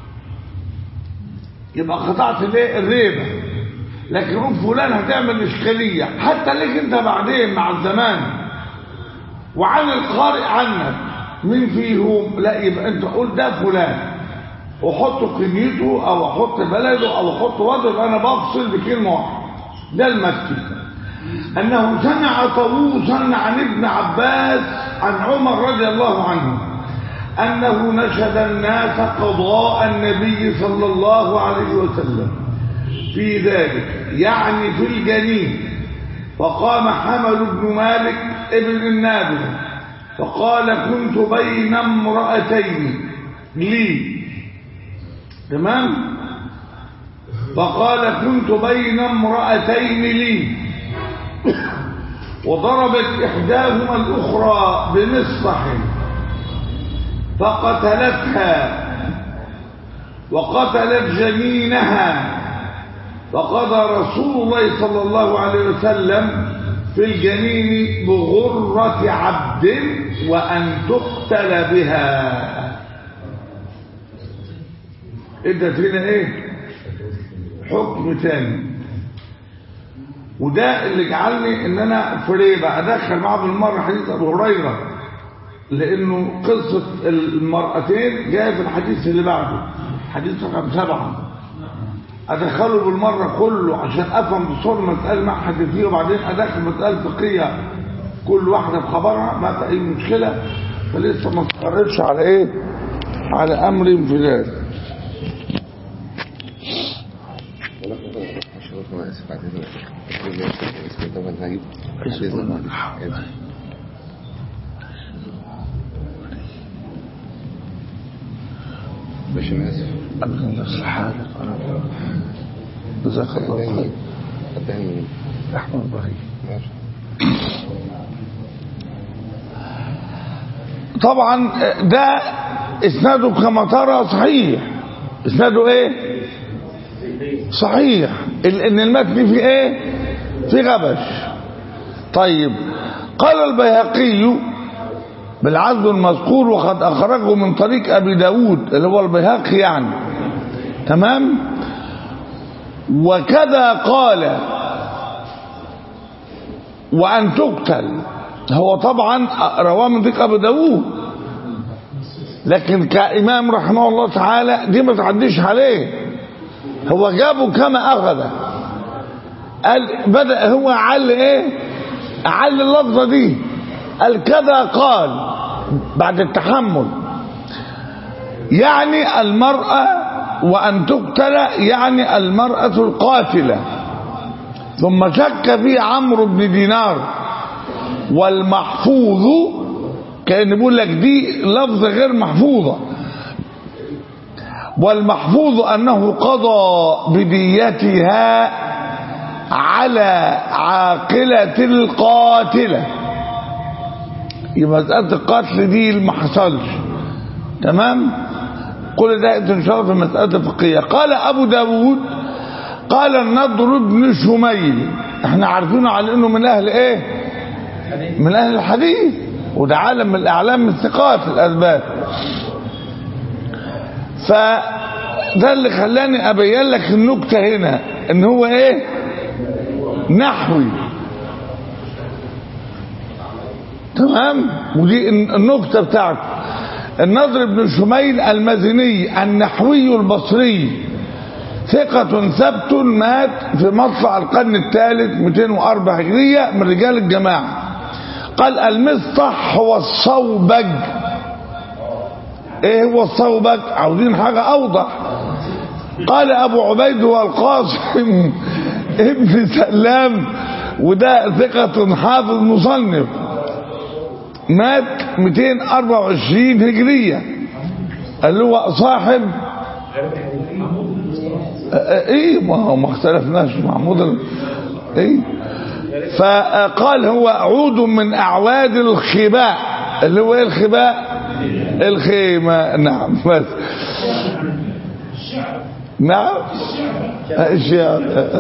يبقى قطعت الايه الريبه لكن قول فلان هتعمل اشكاليه حتى ليك انت بعدين مع الزمان وعن القارئ عنك مين فيهم لا يبقى انت قول ده فلان وحط قنيته او احط بلده او احط وضعه يبقى انا بفصل بكلمه واحده ده المكي انه سمع طاووسا عن ابن عباس عن عمر رضي الله عنه انه نشد الناس قضاء النبي صلى الله عليه وسلم في ذلك يعني في الجنين فقام حمل بن مالك ابن النابل فقال كنت بين امرأتين لي تمام فقال كنت بين امرأتين لي وضربت إحداهما الأخرى بمصطح فقتلتها وقتلت جنينها فقضى رسول الله صلى الله عليه وسلم في الجنين بغرة عبد وأن تقتل بها ادت هنا ايه حكم تاني وده اللي جعلني ان انا في ريبة ادخل معاه بالمرة حديث ابو هريرة لانه قصة المرأتين جاية في الحديث اللي بعده حديث رقم سبعة ادخله بالمره كله عشان افهم بصوره مساله مع حديثيه وبعدين ادخل مساله فقهيه كل واحده بخبرها ما في اي مشكله فلسه ما استقرتش على ايه على امر في ذلك انا اسف بعد اذنك اسمي طبعا هجيب بعد اذنك باش انا اسف ابدا نفس حالك جزاك الله خير قدامي احمد ابراهيم ماشي طبعا ده اسناده كما ترى صحيح اسناده ايه صحيح ال- ان المتن فيه ايه في غبش طيب قال البيهقي بالعزل المذكور وقد اخرجه من طريق ابي داود اللي هو البيهقي يعني تمام وكذا قال وان تقتل هو طبعا رواه من طريق ابو داود لكن كامام رحمه الله تعالى دي ما تعديش عليه هو جابه كما اخذه قال بدا هو عل ايه عل اللفظه دي قال كذا قال بعد التحمل يعني المراه وان تقتل يعني المراه القاتله ثم شك في عمرو بن دينار والمحفوظ كان بيقول لك دي لفظ غير محفوظه والمحفوظ أنه قضى بديتها على عاقلة القاتلة يبقى مسألة القتل دي اللي ما حصلش تمام كل ده ان شاء الله في مسألة الفقهية قال أبو داود قال النضر بن شميل احنا عارفينه على انه من اهل ايه من اهل الحديث وده عالم من الاعلام من ثقات الاثبات فده اللي خلاني ابين لك النكته هنا ان هو ايه نحوي تمام ودي النكته بتاعته النضر بن شميل المزني النحوي البصري ثقة ثبت مات في مطلع القرن الثالث 204 هجرية من رجال الجماعة قال المسطح هو الصوبج ايه هو الصوبج عاوزين حاجة اوضح قال ابو عبيد هو القاسم ابن سلام وده ثقة حافظ مصنف مات 224 هجرية اللي هو صاحب ايه ما هو ما اختلفناش محمود ال- ايه فقال هو عود من اعواد الخباء اللي هو ايه الخباء الخيمة نعم بس نعم اشياء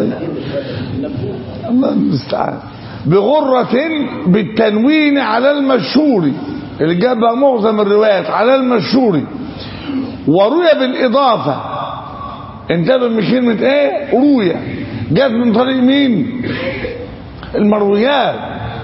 الله المستعان بغرة بالتنوين على المشهور اللي جاب معظم الروايات على المشهور وروي بالإضافة انتبه من كلمة ايه روية جت من طريق مين المرويات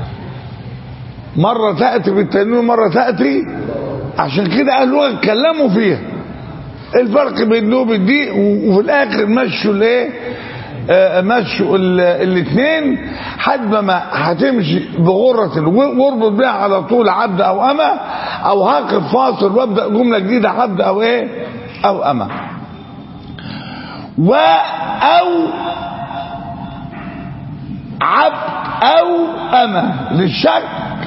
مرة تأتي بالتنوين مرة تأتي عشان كده اهل اللغة اتكلموا فيها الفرق بين دي وبين دي وفي الاخر مشوا الايه آه، مشوا الاثنين حد ما هتمشي بغرة واربط بيها على طول عبد او اما او هاقف فاصل وابدا جملة جديدة عبد او ايه او اما و او عبد او اما للشك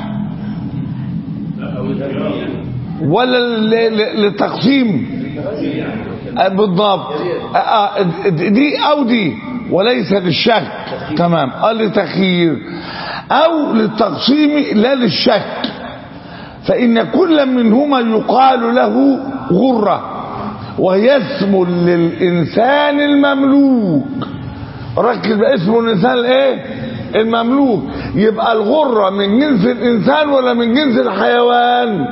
ولا ل- ل- للتقسيم آه، بالضبط آه، آه، دي او دي وليس للشك تمام اه لتخيير او للتقسيم لا للشك فان كل منهما يقال له غره وهي اسم للانسان المملوك ركز بقى اسم الانسان الايه المملوك يبقى الغره من جنس الانسان ولا من جنس الحيوان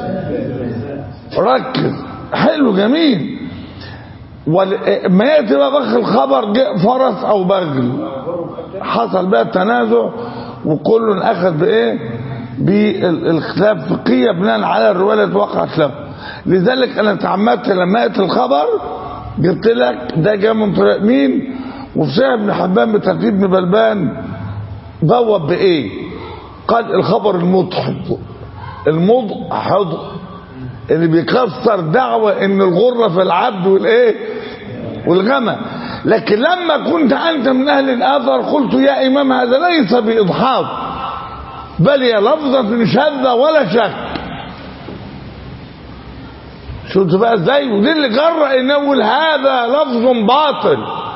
ركز حلو جميل وال- ما ياتي بقى بخ الخبر جاء فرس او بغل حصل بقى التنازع وكل اخذ بايه بالخلاف الفقهيه بناء على الروايه التي وقعت له لذلك انا تعمدت لما اتي الخبر جبت لك ده جاء من طريق مين وفي صحيح ابن حبان بترتيب ابن بلبان بوب بايه قال الخبر المضحض المضحض اللي بيكسر دعوة ان الغرة في العبد والايه والغنى لكن لما كنت انت من اهل الاثر قلت يا امام هذا ليس باضحاض بل هي لفظة شاذة ولا شك شفت بقى ازاي ودي اللي جرأ ان يقول هذا لفظ باطل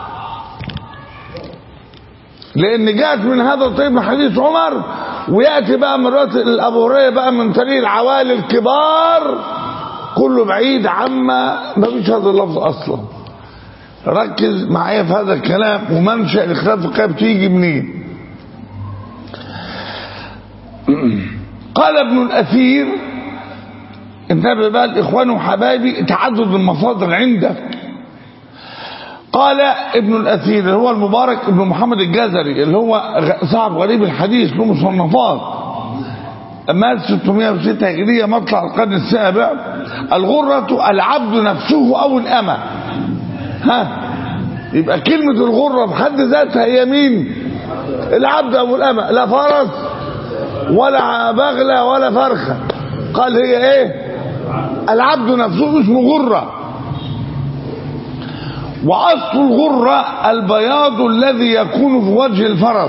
لان جاءت من هذا الطيب من حديث عمر وياتي بقى مرات الابو هريره بقى من طريق العوالي الكبار كله بعيد عما ما فيش هذا اللفظ اصلا ركز معايا في هذا الكلام ومنشا الاختلاف القيم تيجي منين قال ابن الاثير انتبه بقى الاخوان وحبايبي تعدد المصادر عندك قال ابن الاثير اللي هو المبارك ابن محمد الجزري اللي هو صاحب غريب الحديث له مصنفات مات 606 هجرية مطلع القرن السابع الغرة العبد نفسه أو الأمة ها يبقى كلمة الغرة بحد ذاتها هي مين العبد أو الأمة لا فرس ولا بغلة ولا فرخة قال هي ايه العبد نفسه اسمه غرة وأصل الغرة البياض الذي يكون في وجه الفرس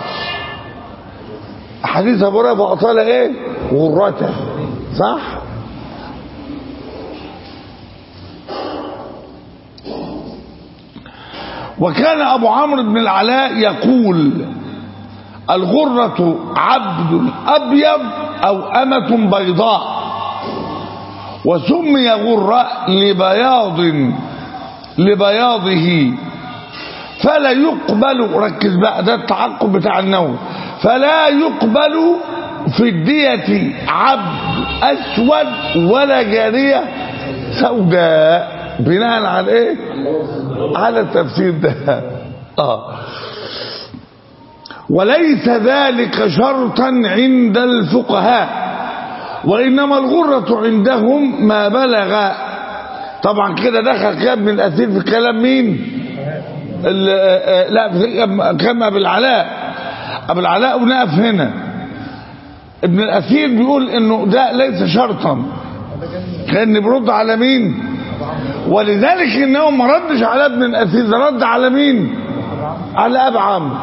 حديث أبو هريرة فأطال ايه غرته صح وكان أبو عمرو بن العلاء يقول الغرة عبد أبيض أو أمة بيضاء وسمي غرة لبياض لبياضه فلا يقبل ركز بقى ده التعقب بتاع النوم فلا يقبل في الدية عبد أسود ولا جارية سوداء بناء على ايه على التفسير ده اه وليس ذلك شرطا عند الفقهاء وإنما الغرة عندهم ما بلغ طبعا كده دخل كلام ابن الأثير في كلام مين لا في كلام أبو العلاء أبو العلاء ونقف هنا ابن الأثير بيقول إنه ده ليس شرطا كان بيرد على مين ولذلك إنه ما ردش على ابن الأثير ده رد على مين على أبو عمرو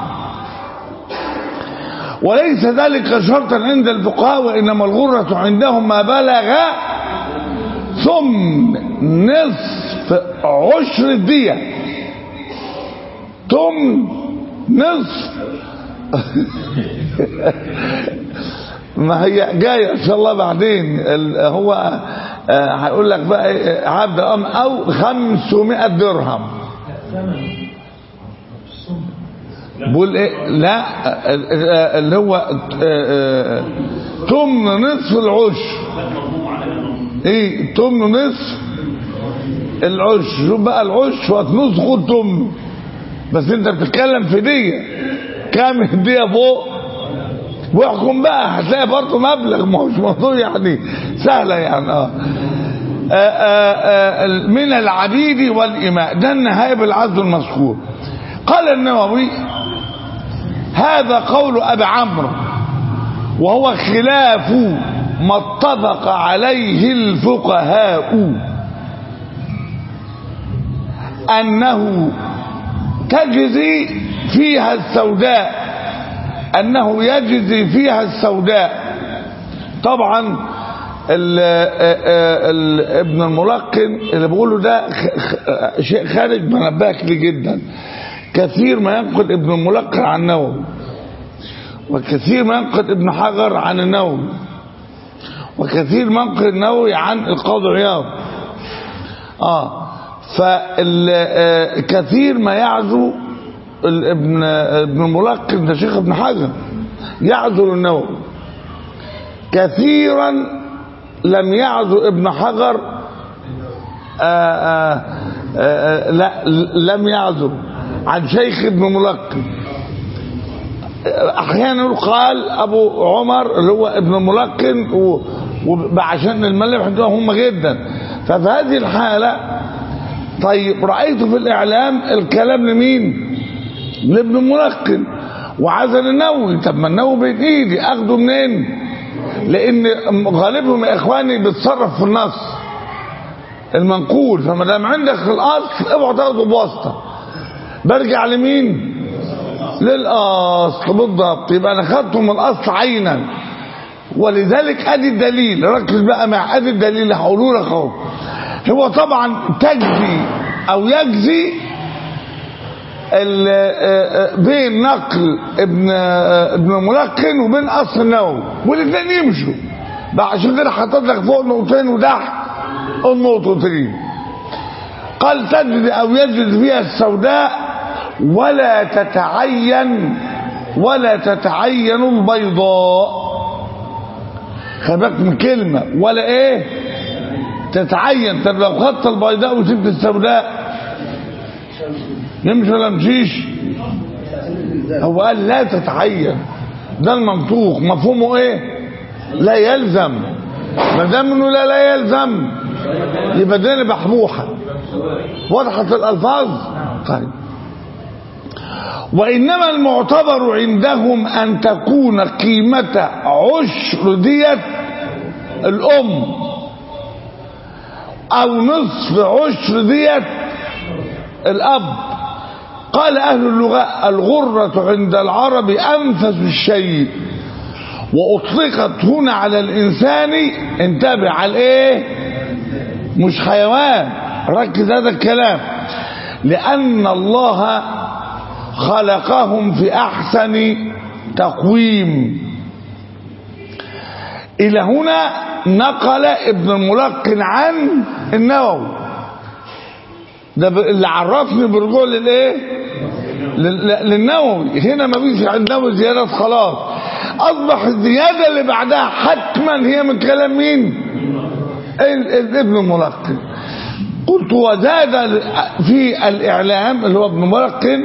وليس ذلك شرطا عند الفقهاء وإنما الغرة عندهم ما بلغ ثم نصف عشر الدية ثم نصف ما هي جاية إن شاء الله بعدين هو هيقول لك بقى عبد أم أو 500 درهم بقول ايه لا اللي هو تمن نصف العشر ايه تمن نصف العشر شوف بقى العشر وتنص خد تمن بس انت بتتكلم في دية كام هدية فوق واحكم بقى هتلاقي برضه مبلغ ما هوش موضوع يعني سهلة يعني اه آآ آآ من العبيد والإماء ده النهاية بالعزل المذكور قال النووي هذا قول أبي عمرو وهو خلاف ما اتفق عليه الفقهاء أنه تجزي فيها السوداء أنه يجزي فيها السوداء طبعا ال ال ابن الملقن اللي بقوله ده شيء خارج منبهك لي جدا كثير ما ينقل ابن الملقن عن النووي وكثير ما ينقل ابن حجر عن النووي وكثير ما ينقل النووي عن القاضي عياض اه فكثير ما يعزو ابن ابن الملقن ده شيخ ابن حجر يعزو النووي كثيرا لم يعزو ابن حجر آآ آآ لا لم يعزو عن شيخ ابن ملقن احيانا قال ابو عمر اللي هو ابن ملقن وعشان الملح هم جدا ففي هذه الحاله طيب رأيت في الإعلام الكلام لمين لابن ملقن وعزل النووي طب ما النووي بين ايدي اخده منين لان غالبهم يا اخواني بيتصرف في النص المنقول فما دام عندك الاصل اوعى تاخده بواسطه برجع لمين للاصل بالضبط يبقى انا خدته من الاصل عينا ولذلك ادي الدليل ركز بقى مع ادي الدليل اللي هقوله لك اهو هو طبعا تجزي او يجزي ال- بين نقل ابن ابن ملقن وبين اصل النووي والاثنين يمشوا بقى عشان كده حطيت لك فوق نقطتين وتحت النقطتين قال تجد او يجد فيها السوداء ولا تتعين ولا تتعين البيضاء خلي بالك من كلمه ولا ايه تتعين طب لو خدت البيضاء وسبت السوداء يمشي ولا مشيش هو قال لا تتعين ده المنطوق مفهومه ايه لا يلزم ما دام انه لا لا يلزم يبقى دي بحبوحه وضحت الالفاظ طيب وانما المعتبر عندهم ان تكون قيمه عشر دية الام او نصف عشر دية الاب قال أهل اللغة الغرة عند العرب أنفس الشيء وأطلقت هنا على الإنسان انتبه على إيه مش حيوان ركز هذا الكلام لأن الله خلقهم في أحسن تقويم إلى هنا نقل ابن الملقن عن النووي ده ب- اللي عرفني برجوع للايه لل- للنووي هنا ما فيش عند النووي زيادات خلاص اصبح الزياده اللي بعدها حتما هي من كلام مين ال- ال- ابن ملقن قلت وزاد في الاعلام اللي هو ابن ملقن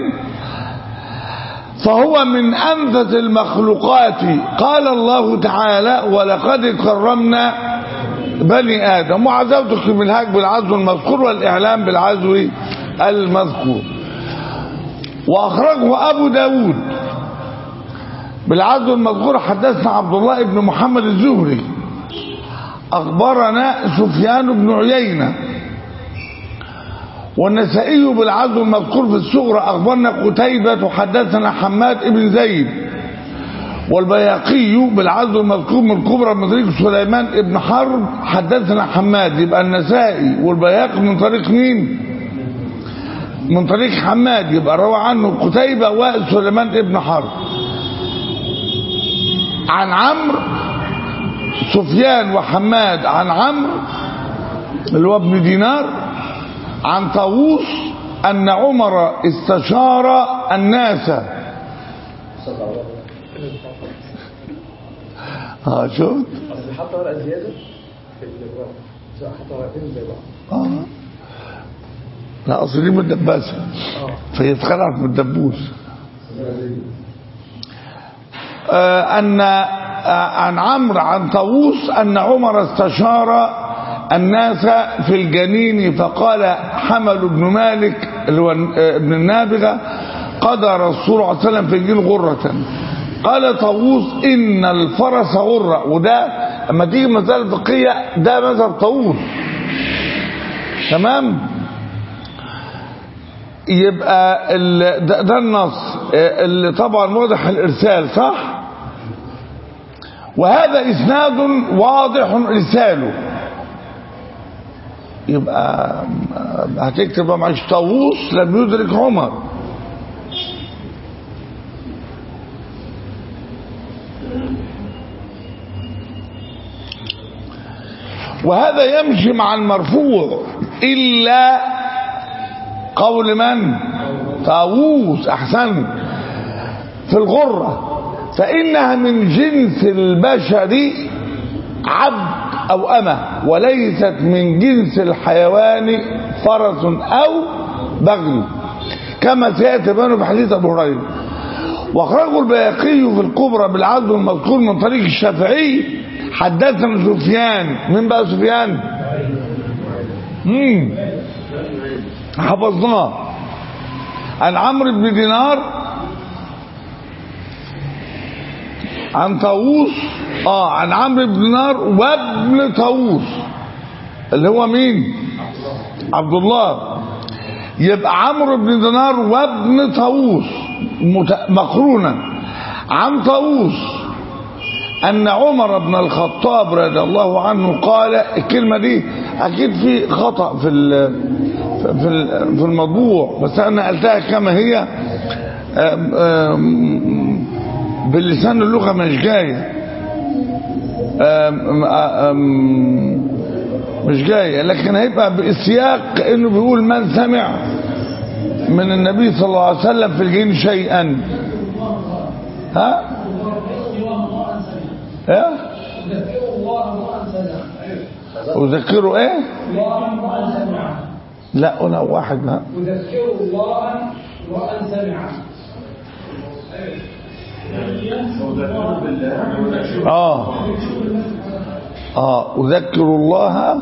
فهو من انفس المخلوقات قال الله تعالى ولقد كرمنا بني آدم وعزوتك في الهاج بالعزو المذكور والإعلام بالعزو المذكور وأخرجه أبو داود بالعزو المذكور حدثنا عبد الله بن محمد الزهري أخبرنا سفيان بن عيينة والنسائي بالعزو المذكور في الصغرى أخبرنا قتيبة حدثنا حماد بن زيد والبياقي بالعزو المذكور من الكبرى من طريق سليمان بن حرب حدثنا حماد يبقى النسائي والبياقي من طريق مين من طريق حماد يبقى روى عنه قتيبة وسليمان بن حرب عن عمرو سفيان وحماد عن عمرو اللي هو ابن دينار عن طاووس أن عمر استشار الناس اه شفت اصل حتى ورقه زياده في الورق حتى ورقتين زي بعض اه لا اصل دي مدباسه فهي اتخلعت من الدبوس آه ان آه عن عمرو عن طاووس ان عمر استشار الناس في الجنين فقال حمل بن مالك اللي هو آه، ابن النابغه قضى رسول الله صلى الله عليه وسلم في الجيل غره قال طاووس ان الفرس غره وده اما تيجي مساله فقهيه ده مذهب طاووس تمام يبقى ال- ده, ده النص آه، اللي طبعا واضح الارسال صح وهذا اسناد واضح ارساله يبقى آه، هتكتب بقى معلش طاووس لم يدرك عمر وهذا يمشي مع المرفوع إلا قول من طاووس أحسن في الغرة فإنها من جنس البشر عبد أو أمة وليست من جنس الحيوان فرس أو بغل كما سيأتي بيانه في حديث أبو هريرة واخرجه البياقي في الكبرى بالعدل المذكور من طريق الشافعي حدثنا سفيان من بقى سفيان مم. حفظناه عن عمرو بن دينار عن طاووس اه عن عمرو بن دينار وابن طاووس اللي هو مين عبد الله يبقى عمرو بن دينار وابن طاووس مت- مقرونا عن طاووس أن عمر بن الخطاب رضي الله عنه قال الكلمة دي أكيد في خطأ في ال- في ال- في المطبوع بس أنا قلتها كما هي آم، آم، باللسان اللغة مش جاية آم، آم، مش جاية لكن هيبقى بالسياق انه بيقول من سمع من النبي صلى الله عليه وسلم في الجن شيئا ها ايه يذكر الله امرأ سمع وذكروا ايه الله امرأ سمع لا انا واحد ما يذكر الله امرأ سمع اه اه اذكر الله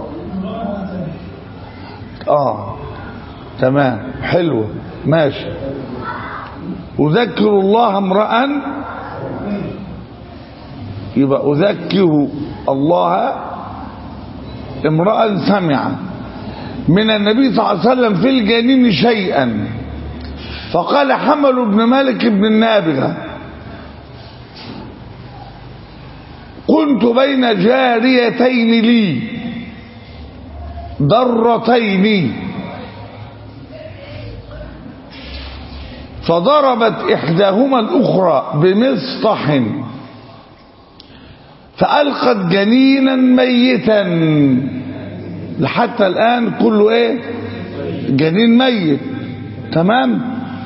اه تمام حلوه ماشي اذكر الله امرا يبقى اذكر الله امرا سمع من النبي صلى الله عليه وسلم في الجنين شيئا فقال حمل بن مالك بن النابغه كنت بين جاريتين لي ضرتين فضربت إحداهما الأخرى بمسطح فألقت جنينا ميتا لحتى الآن كله إيه جنين ميت تمام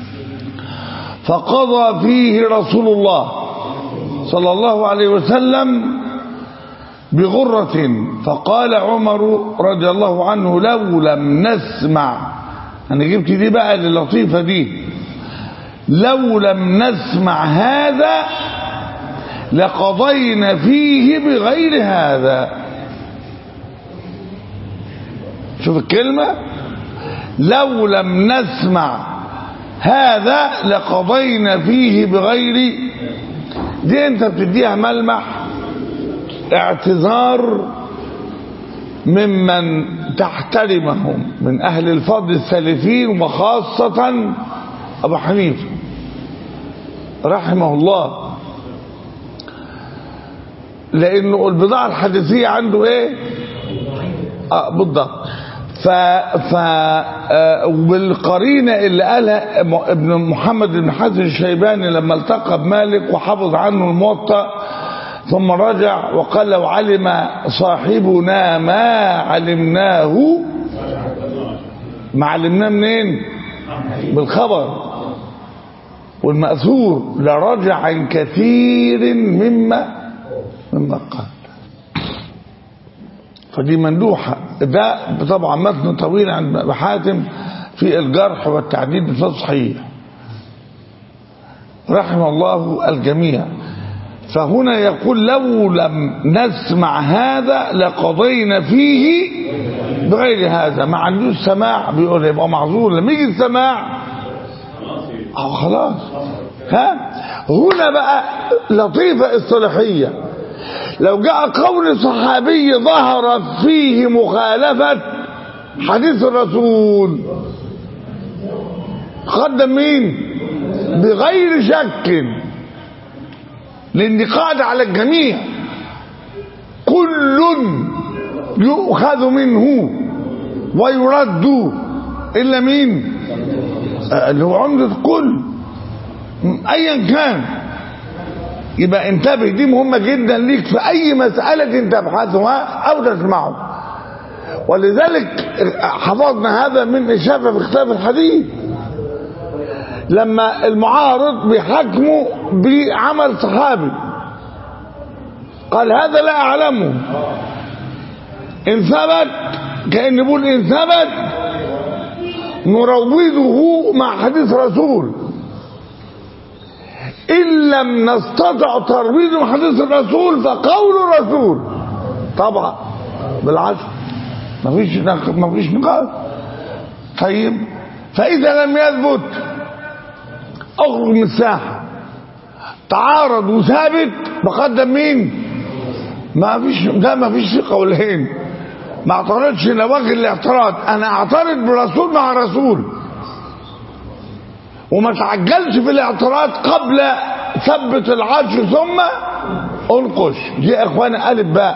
فقضى فيه رسول الله صلى الله عليه وسلم بغرة فقال عمر رضي الله عنه لو لم نسمع أنا جبت دي بقى اللطيفة دي لو لم نسمع هذا لقضينا فيه بغير هذا شوف الكلمة لو لم نسمع هذا لقضينا فيه بغير دي انت بتديها ملمح اعتذار ممن تحترمهم من اهل الفضل السالفين وخاصة ابو حنيفه رحمه الله لانه البضاعة الحديثية عنده ايه اه بالضبط ف ف آه، وبالقرينه اللي قالها م- ابن محمد بن حسن الشيباني لما التقى بمالك وحفظ عنه الموطأ ثم رجع وقال لو علم صاحبنا ما علمناه ما علمناه منين بالخبر والمأثور لرجع عن كثير مما مما قال فدي مندوحة ده طبعا متن طويل عند أبي حاتم في الجرح والتعديل بالتصحيح رحم الله الجميع فهنا يقول لو لم نسمع هذا لقضينا فيه بغير هذا ما عندوش سماع بيقول يبقى معذور لما يجي السماع اه خلاص ها هنا بقى لطيفة اصطلاحية لو جاء قول صحابي ظهرت فيه مخالفة حديث الرسول قدم مين بغير شك لان قاعدة على الجميع كل يؤخذ منه ويرد الا مين آه، اللي هو عمدة الكل ايا كان يبقى انتبه دي مهمة جدا ليك في اي مسألة تبحثها او تسمعه ولذلك حفظنا هذا من إشافة في كتاب الحديث لما المعارض بيحكموا بعمل صحابي قال هذا لا أعلمه إن ثبت كأن يقول إن ثبت نروضه مع حديث رسول إن لم نستطع ترويض مع حديث الرسول فقول الرسول طبعا بالعكس مفيش مفيش نقاش طيب فإذا لم يثبت اخرج من الساحة تعارض وثابت بقدم مين ما فيش ده ما فيش في قولين ما اعترضش نواقل الاعتراض انا اعترض برسول مع رسول وما تعجلش في الاعتراض قبل ثبت العرش ثم انقش دي يا اخوانا الف باء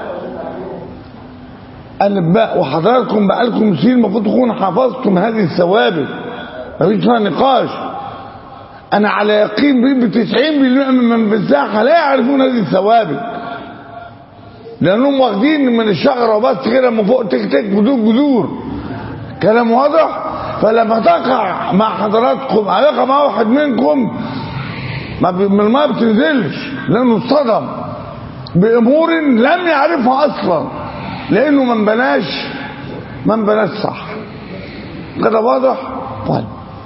الف باء وحضراتكم بقالكم سنين المفروض تكونوا حفظتم هذه الثوابت مفيش فيها نقاش انا على يقين بنسبه 90% من في الساحه لا يعرفون هذه الثوابت لانهم واخدين من الشجره وبس كده من فوق تك تك بدون جذور كلام واضح فلما تقع مع حضراتكم او يقع مع واحد منكم ما ب- من الماء بتنزلش لانه اصطدم بامور لم يعرفها اصلا لانه ما انبناش ما انبناش صح كده واضح طيب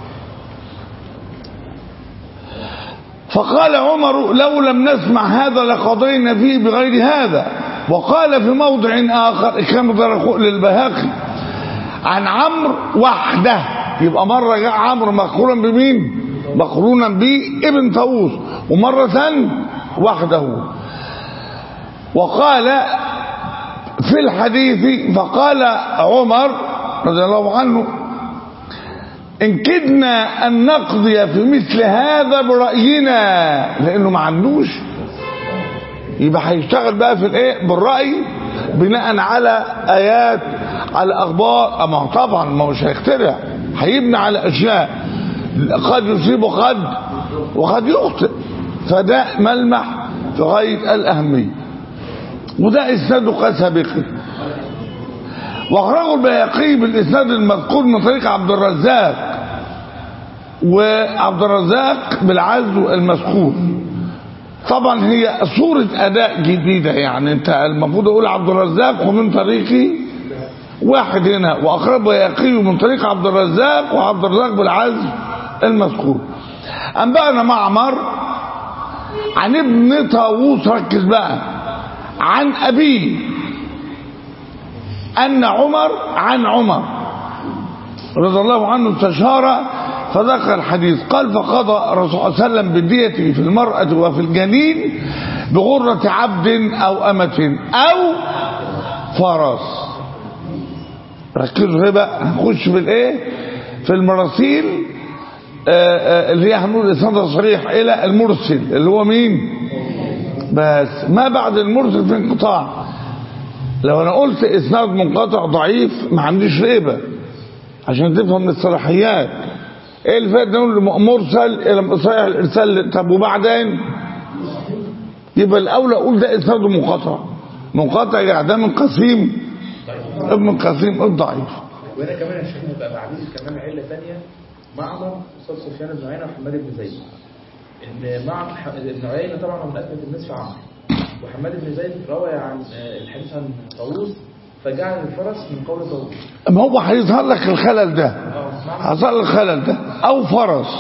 فقال عمر لو لم نسمع هذا لقضينا فيه بغير هذا وقال في موضع آخر كان ذكر للبهاقي عن عمرو وحده يبقى مرة جاء عمرو مقرونا بمين مقرونا بابن طاووس ومرة وحده وقال في الحديث فقال عمر رضي الله عنه إن كدنا أن نقضي في مثل هذا برأينا لأنه ما عندوش يبقى هيشتغل بقى في الايه بالرأي بناء على آيات على أخبار أما هو طبعا ما هو مش هيخترع هيبني على أشياء قد يصيب وقد وقد يخطئ فده ملمح في غاية الأهمية وده إسناده قد سابقه واخرجه البيهقي بالاسناد المذكور من طريق عبد الرزاق وعبد الرزاق بالعزو المذكور طبعا هي صورة اداء جديدة يعني انت المفروض اقول عبد الرزاق ومن طريقي واحد هنا واخرجه البيهقي من طريق عبد الرزاق وعبد الرزاق بالعزو المذكور انبأنا معمر عن ابن طاووس ركز بقى عن ابيه أن عمر عن عمر رضي الله عنه استشار فذكر الحديث قال فقضى الرسول صلى الله عليه وسلم بالدية في المرأة وفي الجنين بغرة عبد أو أمة أو فرس ركزوا هنا بقى هنخش في الايه في المراسيل آه، آه، اللي هي هنقول اسناد صريح الى المرسل اللي هو مين بس ما بعد المرسل في انقطاع لو انا قلت اسناد منقطع ضعيف ما عنديش ريبه عشان تفهم الصلاحيات ايه اللي فات نقول مرسل الى صحيح الارسال طب وبعدين يبقى الاولى اقول ده اسناده منقطع منقطع يعني ده من قسيم ابن قسيم الضعيف وهنا كمان يا شيخ يبقى بعدين كمان علة ثانية معمر أستاذ سفيان بن عيينة وحماد بن زيد إن معمر ابن عيينة طبعا هو من أثبت الناس في عمرو وحماد بن زيد روى عن آه، الحديث عن طاووس فجعل الفرس من قول طاووس ما هو هيظهر لك الخلل ده اه معنى هيظهر لك الخلل ده او فرس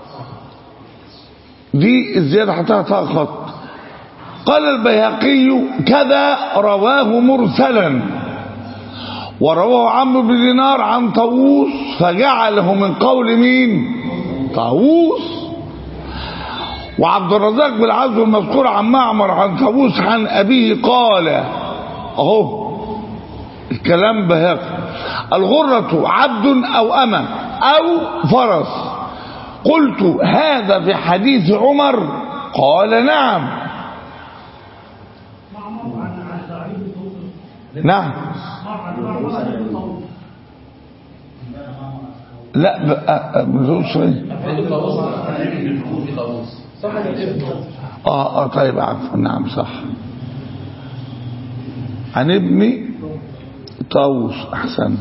دي الزيادة حطها خط قال البيهقي كذا رواه مرسلا ورواه عمرو بن دينار عن طاووس فجعله من قول مين طاووس وعبد الرزاق بالعزو المذكور عن معمر عن طاووس عن أبيه قال أهو الكلام بهاقي الغرة عبد أو أمة أو فرس قلت هذا في حديث عمر قال نعم معمر عن عن سعيد بن طوس نعم عن معمر عن ابن طوس لا بقى بزوج صحيح صح الابن اه اه طيب عفوا نعم صح عن ابن طاووس احسنت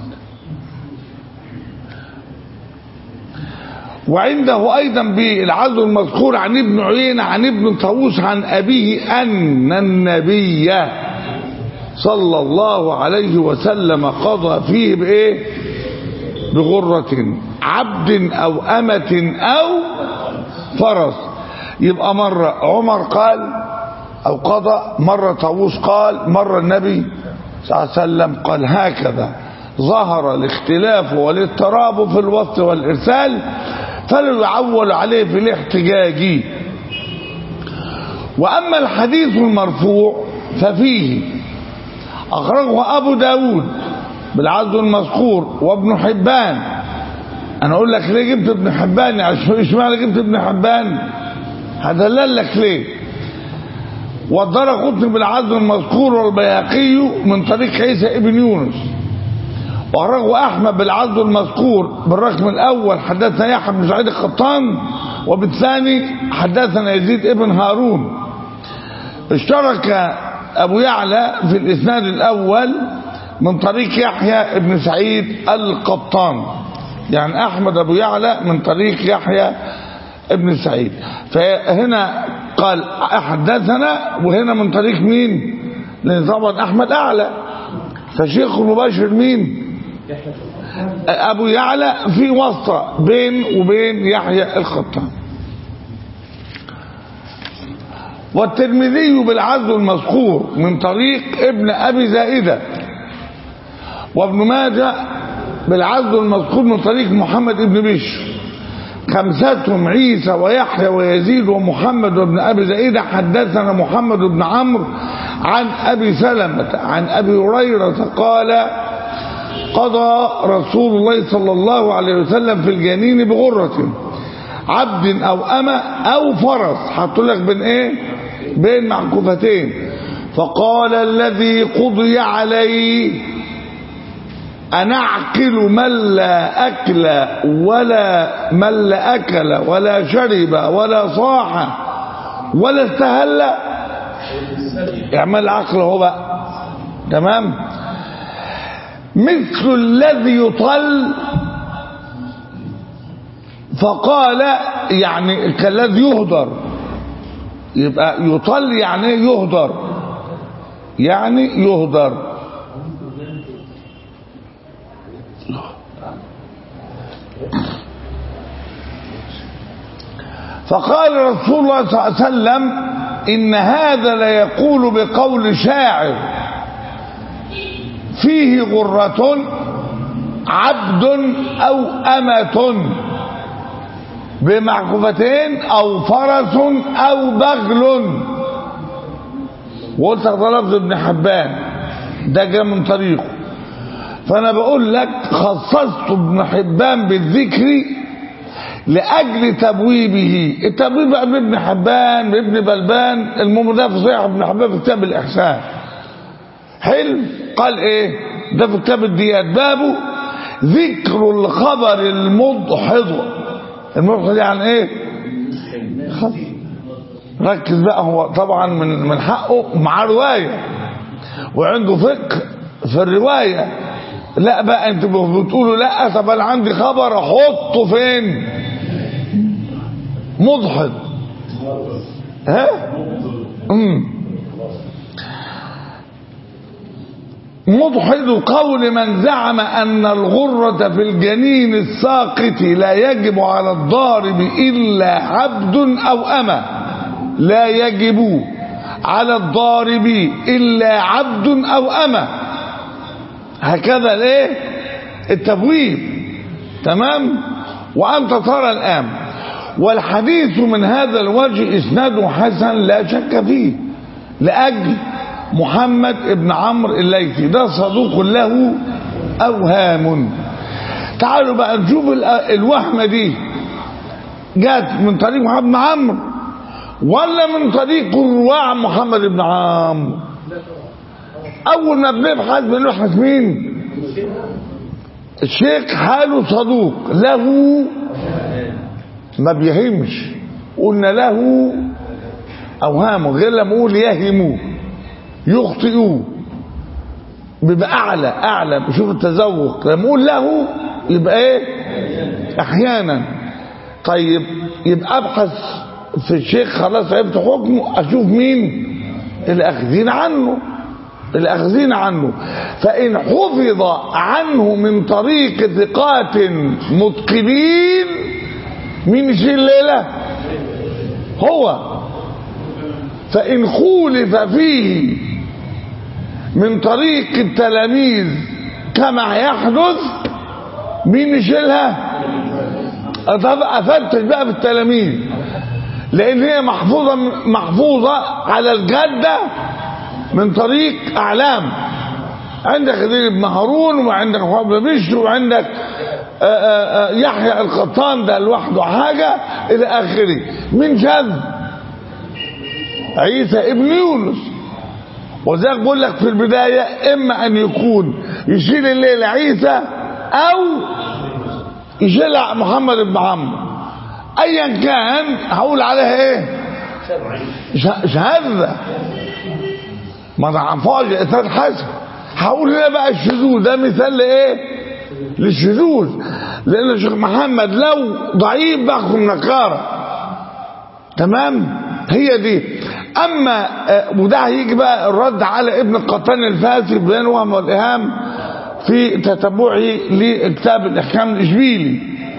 وعنده ايضا بالعزو المذكور عن ابن عيينة عن ابن طاووس عن ابيه ان النبي صلى الله عليه وسلم قضى فيه بايه بغرة عبد او امة او فرس يبقى مرة عمر قال او قضى مرة طاووس قال مرة النبي صلى الله عليه وسلم قال هكذا ظهر الاختلاف والاضطراب في الوصف والإرسال فلا يعول عليه في الاحتجاج وأما الحديث المرفوع ففيه أخرجه أبو داود بالعدل المذكور وابن حبان أنا أقول لك ليه جبت ابن حبان اشمعنى جبت ابن حبان هدلل لك ليه والدار قطن بالعدل المذكور والبياقي من طريق عيسى ابن يونس وأخرجه أحمد بالعدل المذكور بالرقم الأول حدثنا يحيى بن سعيد القطان وبالثاني حدثنا يزيد ابن هارون اشترك أبو يعلى في الإسناد الأول من طريق يحيى بن سعيد القطان يعني أحمد أبو يعلى من طريق يحيى ابن سعيد فهنا قال حدثنا وهنا من طريق مين لأن طبعا أحمد أعلى فشيخ المباشر مين أبو يعلى في وسطى بين وبين يحيى القطان والترمذي بالعدل المذكور من طريق ابن أبي زائدة وابن ماجه بالعدل المذكور من طريق محمد ابن بشر خمستهم عيسى ويحيى ويزيد ومحمد وابن أبي زائدة حدثنا محمد بن عمرو عن أبي سلمة عن أبي هريرة قال قضى رسول الله صلى الله عليه وسلم في الجنين بغرة عبد أو أمة أو فرس حطوا لك بين إيه بين معكوفتين فقال الذي قضي عليه أنا أعقل من لا أكل ولا من لا أكل ولا شرب ولا صاح ولا استهل يعمل عقل هو بقى تمام مثل الذي يطل فقال يعني كالذي يهدر يبقى يطل يعني يهدر يعني يهدر فقال رسول الله صلى الله عليه وسلم إن هذا ليقول بقول شاعر فيه غرة عبد أو أمة بمعكوفتين أو فرس أو بغل وقلت ده لفظ ابن حبان ده جاء من طريقه فأنا بقول لك خصصت ابن حبان بالذكر لأجل تبويبه التبويب بقى بابن حبان بابن بلبان المهم ده في صحيح ابن حبان في كتاب الإحسان حلو قال ايه ده في كتاب الديات بابه ذكر الخبر المضحض المضحض يعني ايه خلاص ركز بقى هو طبعا من من حقه مع روايه وعنده فقه في الروايه لا بقى انتوا بتقولوا لا طب انا عندي خبر احطه فين مضحض ها امم مضحض قول من زعم أن الغرة في الجنين الساقط لا يجب على الضارب إلا عبد أو أمة لا يجب على الضارب إلا عبد أو أمة هكذا ليه التبويب تمام وأنت ترى الآن والحديث من هذا الوجه إسناده حسن لا شك فيه لأجل محمد ابن عمرو الليثي ده صدوق له اوهام تعالوا بقى نشوف الوهمه دي جات من طريق محمد بن عمرو ولا من طريق الرواع محمد بن عمرو اول ما بنبحث بنبحث مين الشيخ حاله صدوق له ما بيهمش قلنا له اوهامه غير لما اقول يهمه يخطئوا بيبقى اعلى اعلى بشوف التذوق لما اقول له يبقى ايه احيانا طيب يبقى ابحث في الشيخ خلاص عرفت حكمه اشوف مين الاخذين عنه الاخذين عنه فان حفظ عنه من طريق ثقات متقنين مين يشيل الليله هو فان خولف فيه من طريق التلاميذ كما يحدث مين يشيلها طب افتش بقى في التلاميذ لان هي محفوظه محفوظه على الجده من طريق اعلام عندك خليل بن هارون وعندك محمد بن بشر وعندك آآ آآ يحيى القطان ده لوحده حاجه الى اخره من شاذ عيسى ابن يونس وذلك بقول لك في البدايه اما ان يكون يشيل الليل عيسى او يشيل محمد بن عمرو ايا كان هقول عليها ايه ش- شهاده ما ضعفهاش اسناد حسن هقول هنا بقى الشذوذ ده مثال لايه للشذوذ لان الشيخ محمد لو ضعيف بحكم نكاره تمام هي دي اما آه، وده هيجي بقى الرد على ابن القطان الفاسي بين وهم والايهام في تتبعه لكتاب الاحكام الاشبيلي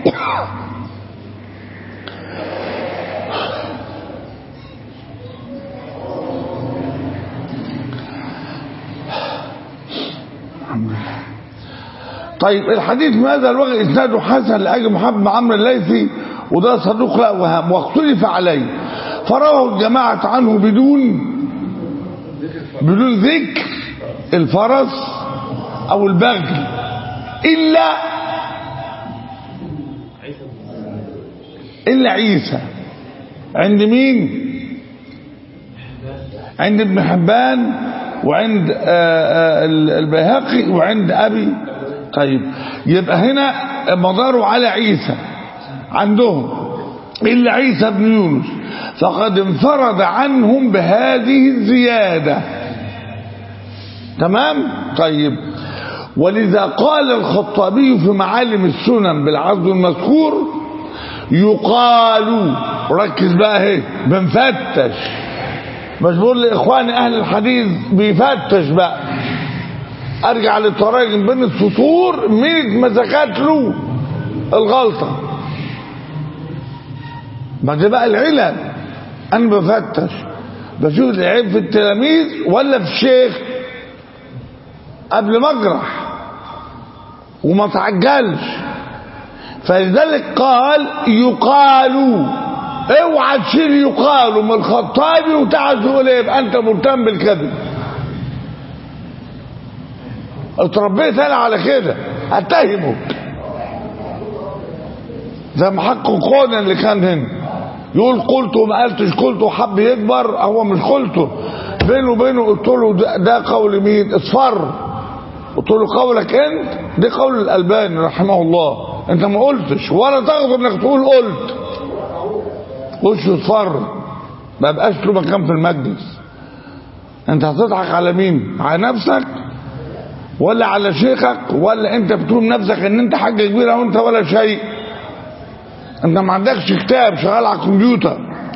طيب الحديث من هذا الوجه اسناده حسن لاجل محمد بن عمرو الليثي وده صدوق لا وهام واختلف عليه فرواه الجماعة عنه بدون بدون ذكر الفرس او البغل الا الا عيسى عند مين عند ابن حبان وعند آه، آه، البيهقي وعند ابي طيب يبقى هنا مداره على عيسى عندهم الا عيسى بن يونس فقد انفرد عنهم بهذه الزياده تمام طيب ولذا قال الخطابي في معالم السنن بالعرض المذكور يقال ركز بقى اهي بنفتش مش بقول لاخواني اهل الحديث بيفتش بقى ارجع للتراجم بين السطور مين اتمسكت له الغلطه ما ده بقى العلل انا بفتش بشوف العيب في التلاميذ ولا في الشيخ قبل ما اجرح وما تعجلش فلذلك قال يقال اوعى تشيل يقال من الخطابي وتعال تقول ايه يبقى انت مهتم بالكذب اتربيت انا على كده اتهمك زي محقق كونان اللي كان هنا يقول قلت وما قلتش قلت وحب يكبر هو مش قلته بينه وبينه قلت له ده, ده قول مين اصفر قلت له قولك انت ده قول الالباني رحمه الله انت ما قلتش ولا تقدر انك تقول قلت وش اصفر ما بقاش له مكان في المجلس انت هتضحك على مين على نفسك ولا على شيخك ولا انت بتقول نفسك ان انت حاجه كبيره وانت ولا شيء انت ما عندكش كتاب شغال على الكمبيوتر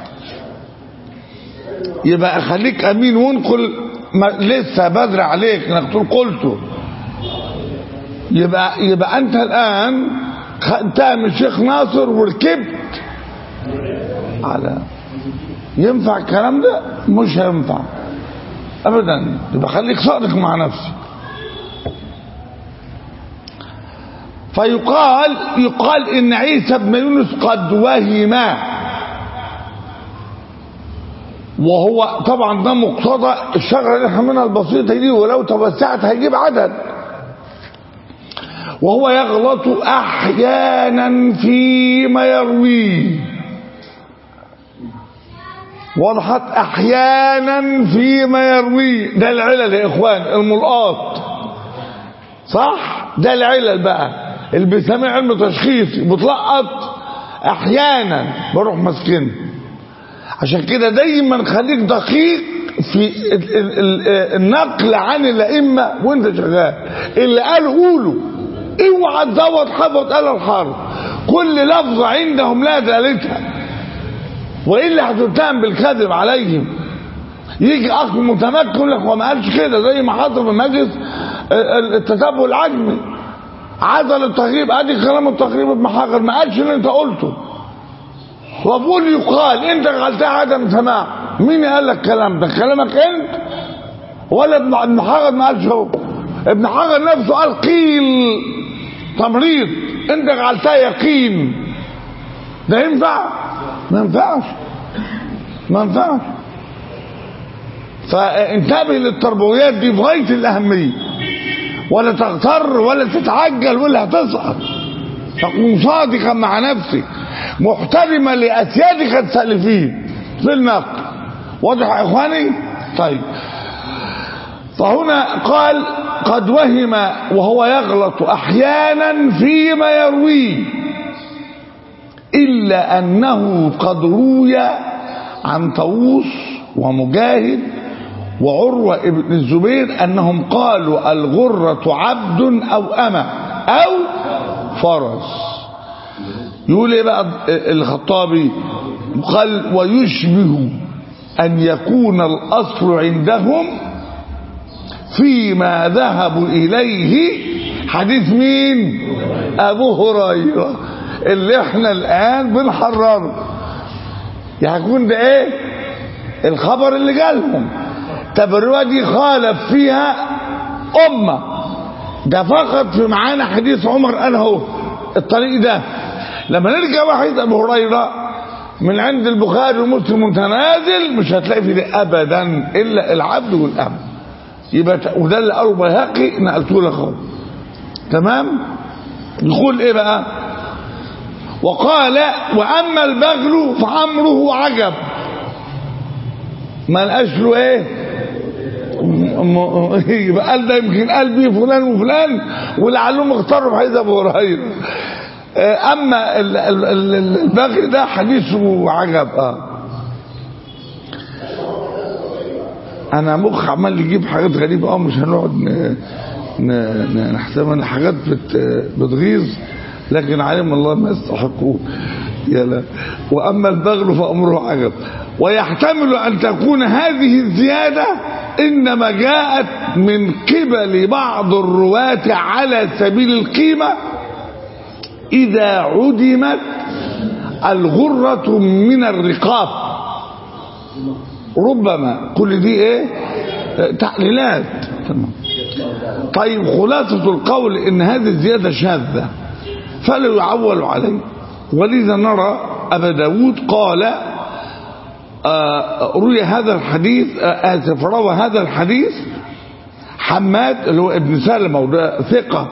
يبقى خليك امين وانقل ما لسه بدري عليك انك تقول قلته يبقى يبقى انت الان خدتها من الشيخ ناصر وركبت على ينفع الكلام ده مش هينفع ابدا يبقى خليك صادق مع نفسك فيقال يقال ان عيسى بن يونس قد وهم وهو طبعا ده مقتضى الشجره اللي احنا منها البسيطه دي ولو توسعت هيجيب عدد وهو يغلط احيانا فيما يرويه وضحت احيانا فيما يرويه ده العلل يا اخوان الملقاط صح ده العلل بقى اللي بيسميه علم تشخيصي بتلقط احيانا بروح ماسكنه عشان كده دايما خليك دقيق في ال- ال- ال- النقل عن الائمه وانت شغال اللي قال قوله اوعى تزود حفظ آل الحرب كل لفظه عندهم لا دلالتها والا هتتهم بالكذب عليهم يجي اخ متمكن يقول لك هو ما قالش كده زي ما حصل في مجلس التتبع العجمي عدل التغريب ادي كلام التغريب ابن حجر ما قالش اللي انت قلته وبقول يقال انت قلتها عدم سماع مين قال لك الكلام ده كلامك انت ولا ابن ابن حجر ما قالش هو ابن حجر نفسه قال قيل تمريض انت جعلتها يقين ده ينفع ما ينفعش ما ينفعش فانتبه للتربويات دي بغايه الاهميه ولا تغتر ولا تتعجل ولا هتسقط تكون صادقا مع نفسك محترما لاسيادك السالفين في النقد واضح يا اخواني طيب فهنا قال قد وهم وهو يغلط احيانا فيما يرويه الا انه قد روي عن طاووس ومجاهد وعروة ابن الزبير انهم قالوا الغرة عبد او امة او فرس يقول ايه بقى الخطابي قال ويشبه ان يكون الاصل عندهم فيما ذهبوا اليه حديث مين ابو هريره اللي احنا الان بنحرره يكون ده ايه الخبر اللي جالهم طب الروايه دي خالف فيها امه ده فقط في معانا حديث عمر قال اهو الطريق ده لما نرجع واحد ابو هريره من عند البخاري ومسلم متنازل مش هتلاقي في ده ابدا الا العبد والامن يبقى وده اللي قاله بيهقي نقلته لك اهو تمام يقول ايه بقى وقال واما البغل فامره عجب ما لقاش له ايه يبقى قال ده يمكن قال بيه فلان وفلان ولعلهم اختاروا في حديث ابو هريره اما البغل ده حديثه عجب اه انا مخ عمال يجيب حاجات غريبه اه مش هنقعد نحسبها ان حاجات بت بتغيظ لكن علم الله ما يستحقوه يلا واما البغل فامره عجب ويحتمل ان تكون هذه الزياده انما جاءت من قبل بعض الرواه على سبيل القيمه اذا عدمت الغره من الرقاب ربما كل دي ايه تعليلات تمام طيب خلاصة القول ان هذه الزيادة شاذة فلا يعول عليه ولذا نرى أبا داود قال آه روي هذا الحديث آه آسف روى هذا الحديث حماد اللي هو ابن سلمة وده ثقة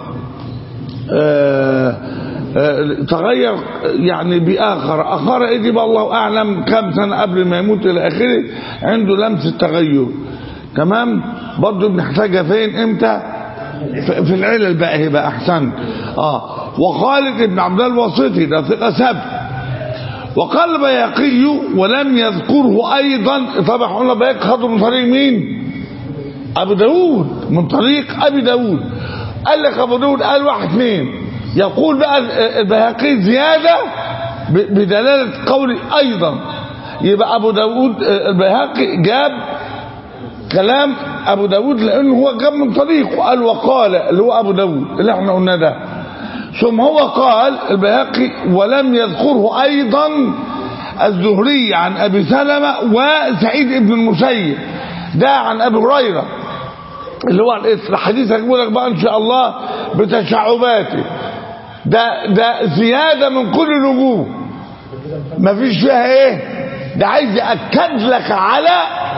آه تغير يعني بآخر آخر إيه بقى الله أعلم كم سنة قبل ما يموت إلى آخره عنده لمس التغير تمام برضه بنحتاجها فين امتى في العلل بقى هي بقى احسن اه وخالد بن عبد الله الواسطي ده ثقه سبت وقال البياقي ولم يذكره ايضا طبعا قلنا بياقي خده من طريق مين ابو داود من طريق ابي داود قال لك ابو داود قال واحد اثنين يقول بقى البياقي زياده بدلاله قولي ايضا يبقى ابو داود البيهقي جاب كلام ابو داود لانه هو جاب من طريقه قال وقال اللي هو ابو داود اللي احنا قلنا ده ثم هو قال البيهقي ولم يذكره ايضا الزهري عن ابي سلمة وسعيد بن المسيب ده عن ابي هريره اللي هو الحديث هجيبه لك بقى ان شاء الله بتشعباته ده ده زياده من كل الوجوه مفيش فيها ايه ده عايز ياكد لك على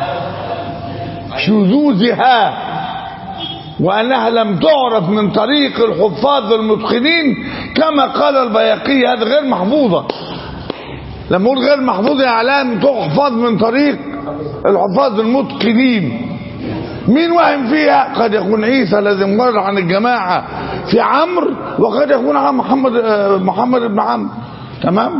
شذوذها وانها لم تعرف من طريق الحفاظ المتقنين كما قال البياقي هذا غير محفوظه لما اقول غير محفوظه يا اعلام تحفظ من طريق الحفاظ المتقنين مين وهم فيها قد يكون عيسى الذي مر عن الجماعه في عمرو وقد يكون عن محمد محمد بن عمرو تمام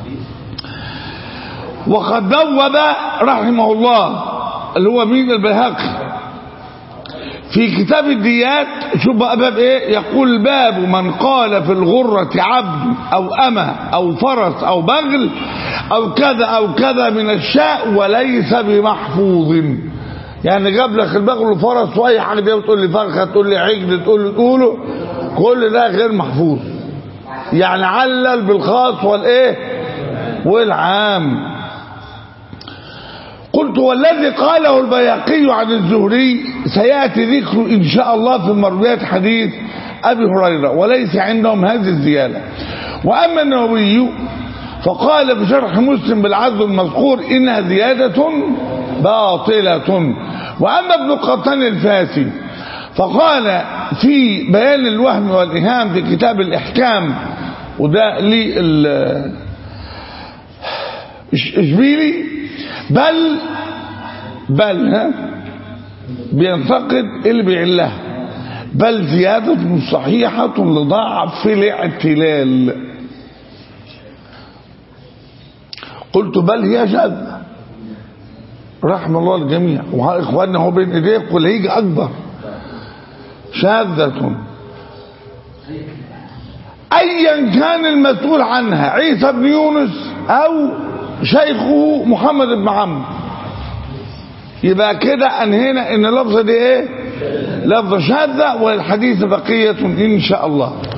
وقد بوب رحمه الله اللي هو مين البيهقي في كتاب الديات شوف بقى باب ايه يقول باب من قال في الغرة عبد او امة او فرس او بغل او كذا او كذا من الشاء وليس بمحفوظ يعني جاب لك البغل والفرس واي حاجه دي بتقول لي فرخه تقول لي عجل تقول لي تقوله كل ده غير محفوظ يعني علل بالخاص والايه والعام قلت والذي قاله البياقي عن الزهري سيأتي ذكر إن شاء الله في مرويات حديث أبي هريرة وليس عندهم هذه الزيادة وأما النووي فقال في شرح مسلم بالعدل المذكور إنها زيادة باطلة وأما ابن قطان الفاسي فقال في بيان الوهم والإهام في كتاب الإحكام وده لي إشبيلي بل بل ها بينتقد اللي بيعلها بل زيادة صحيحة لضعف الاعتلال قلت بل هي شاذة رحم الله الجميع وإخواننا هو بين إيديك واللي هيجي أكبر شاذة أيا كان المسؤول عنها عيسى بن يونس أو شيخه محمد بن عمرو يبقى كده انهينا ان اللفظه دي ايه لفظه شاذه والحديث بقيه ان شاء الله